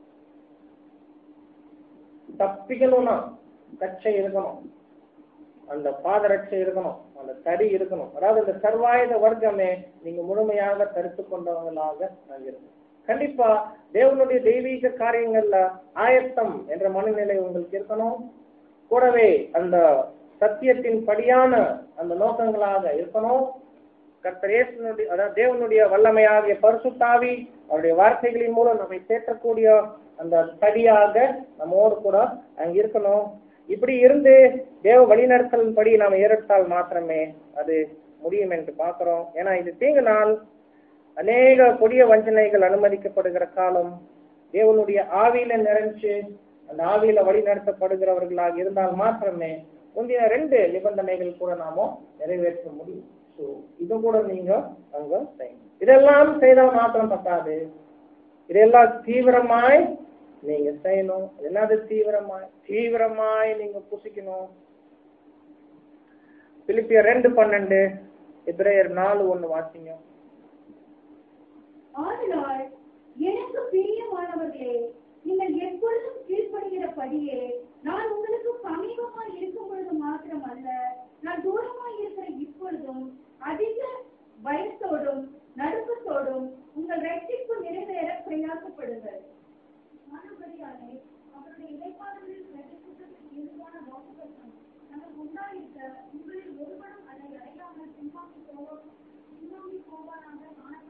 தப்பிக்கணும்னா கச்சை இருக்கணும் அந்த பாதரட்சை இருக்கணும் அந்த தடி இருக்கணும் அதாவது அந்த சர்வாயுத வர்க்கமே நீங்க முழுமையாக தரித்து கொண்டவங்களாக நாங்க இருக்கணும் கண்டிப்பா தேவனுடைய தெய்வீக காரியங்கள்ல ஆயத்தம் என்ற மனநிலை உங்களுக்கு இருக்கணும் கூடவே அந்த சத்தியத்தின் படியான அந்த நோக்கங்களாக இருக்கணும் கர்த்தர் இயேசுனுடைய அதாவது தேவனுடைய வல்லமையாகிய பரிசுத்தாவி அவருடைய வார்த்தைகளின் மூலம் நம்மை தேற்றக்கூடிய அந்த தடியாக நம்மோடு கூட அங்க இருக்கணும் இப்படி இருந்து தேவ வழிநடத்தலின் படி நாம் ஏறெடுத்தால் மாத்திரமே அது முடியும் என்று பார்க்கிறோம் ஏன்னா இது தீங்கு நாள் அநேக கொடிய வஞ்சனைகள் அனுமதிக்கப்படுகிற காலம் தேவனுடைய ஆவியில நிறைஞ்சு அந்த ஆவியில வழி நடத்தப்படுகிறவர்களாக இருந்தால் மாத்திரமே முந்தைய ரெண்டு நிபந்தனைகள் கூட நாம நிறைவேற்ற முடியும் ஸோ இது கூட நீங்க அங்க செய்யணும் இதெல்லாம் செய்தால் மாத்திரம் பத்தாது இதெல்லாம் தீவிரமாய் நீங்க செய்யணும் என்னது தீவிரமாய் தீவிரமாய் நீங்க புசிக்கணும் பிலிப்பியர் ரெண்டு பன்னெண்டு இப்ரேயர் நாலு ஒண்ணு வாசிங்க ஆதலால் எனக்கு பிரியமானவர்களே நீங்கள் எப்பொழுதும் கீழ்ப்படுகிறபடியே நான் உங்களுக்கு சமீபமாய் இருக்கும் பொழுது மாத்திரம் அல்ல நான் தூரமாய் இருக்கிற இப்பொழுதும் அதிக பயத்தோடும் நடுக்கத்தோடும் உங்கள் ரட்சிப்பு நிறைவேற பிரயாசப்படுங்கள் மறுபடியாலே அவருடைய இடைப்பாடுகளில் ரட்சிப்புக்கு ஏதுவான வாக்குத்தத்தம் நமக்கு உண்டாயிருக்க உங்களில் ஒருவரும் அதை அடையாமல் பின்வாங்கி போவோம் பின்வாங்கி போவாராக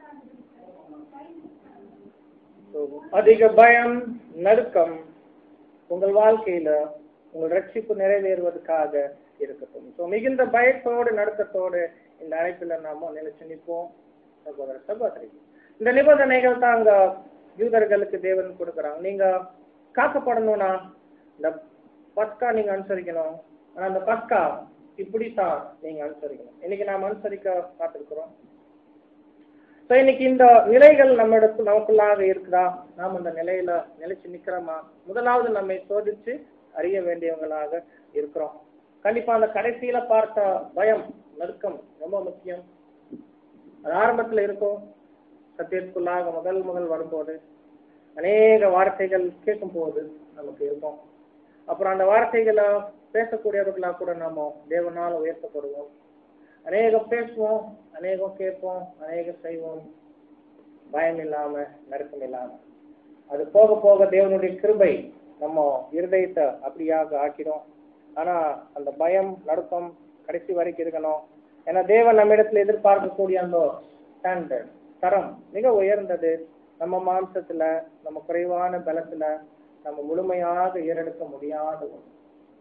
So, அதிக பயம் நடுக்கம் உங்கள் வாழ்க்கையில உங்கள் ரட்சிப்பு நிறைவேறுவதற்காக இருக்கட்டும் ஸோ மிகுந்த பயத்தோடு நடுக்கத்தோடு இந்த அழைப்புல நாம நிலைச்சு நிற்போம் சகோதர சகோதரி இந்த நிபந்தனைகள் தான் அங்க யூதர்களுக்கு தேவன் கொடுக்குறாங்க நீங்க காக்கப்படணும்னா இந்த பஸ்கா நீங்க அனுசரிக்கணும் ஆனா அந்த பஸ்கா இப்படித்தான் நீங்க அனுசரிக்கணும் இன்னைக்கு நாம் அனுசரிக்க காத்திருக்கிறோம் ஸோ இன்னைக்கு இந்த நிலைகள் நம்ம இடத்து நமக்குள்ளாக இருக்குதா நாம் அந்த நிலையில நிலைச்சு நிக்கிறோமா முதலாவது நம்மை சோதிச்சு அறிய வேண்டியவங்களாக இருக்கிறோம் கண்டிப்பா அந்த கடைசியில பார்த்த பயம் நடுக்கம் ரொம்ப முக்கியம் அது ஆரம்பத்துல இருக்கும் சத்தியத்துக்குள்ளாக முதல் முதல் வரும்போது அநேக வார்த்தைகள் கேட்கும் போது நமக்கு இருக்கும் அப்புறம் அந்த வார்த்தைகளை பேசக்கூடியவர்களா கூட நாம தேவனால உயர்த்தப்படுவோம் அநேகம் பேசுவோம் அநேகம் கேட்போம் அநேகம் செய்வோம் பயம் இல்லாம நடுக்கம் இல்லாம அது போக போக தேவனுடைய கிருபை நம்ம இருதயத்தை அப்படியாக ஆக்கிடும் ஆனா அந்த பயம் நடுக்கம் கடைசி வரைக்கும் இருக்கணும் ஏன்னா தேவன் நம்ம இடத்துல எதிர்பார்க்கக்கூடிய அந்த ஸ்டாண்டர்ட் தரம் மிக உயர்ந்தது நம்ம மாம்சத்துல நம்ம குறைவான பலத்துல நம்ம முழுமையாக ஏறெடுக்க முடியாத ஒன்று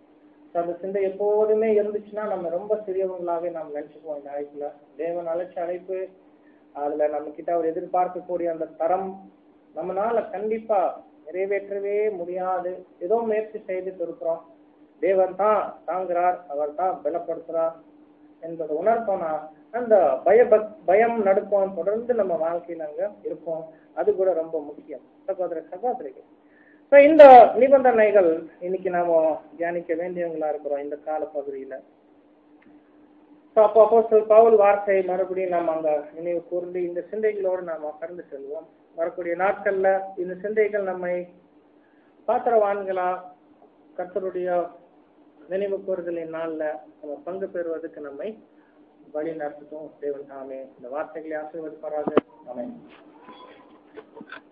So, அந்த சிந்தை எப்போதுமே இருந்துச்சுன்னா நம்ம ரொம்ப சிறியவங்களாவே நாம் நினைச்சுக்குவோம் இந்த அழைப்புல தேவன் அழைச்ச அழைப்பு அதுல நம்ம கிட்ட அவர் எதிர்பார்க்கக்கூடிய அந்த தரம் நம்மனால கண்டிப்பா நிறைவேற்றவே முடியாது ஏதோ முயற்சி செய்துட்டு இருக்கிறோம் தேவன் தான் தாங்குறார் அவர் தான் பலப்படுத்துறார் என்பதை உணர்த்தோம்னா அந்த பய பயம் நடுக்கம் தொடர்ந்து நம்ம வாழ்க்கையில அங்க இருப்போம் அது கூட ரொம்ப முக்கியம் சகோதர சகோதரிகள் So, இந்த நிபந்தனைகள் இன்னைக்கு நாம தியானிக்க வேண்டியவங்களா இருக்கிறோம் இந்த கால பகுதியில So, அப்போ அப்போஸ்தலர் பவுல் வார்த்தை மறுபடியும் நாம் அங்க நினைவு கூர்ந்து இந்த சிந்தைகளோடு நாம் கடந்து செல்வோம் வரக்கூடிய நாட்கள்ல இந்த சிந்தைகள் நம்மை பாத்திரவான்களா கர்த்தருடைய நினைவு கூறுதலின் நாள்ல நம்ம பங்கு பெறுவதற்கு நம்மை வழி நடத்தட்டும் தேவன் தாமே இந்த வார்த்தைகளை ஆசீர்வதிப்பாராக ஆமென்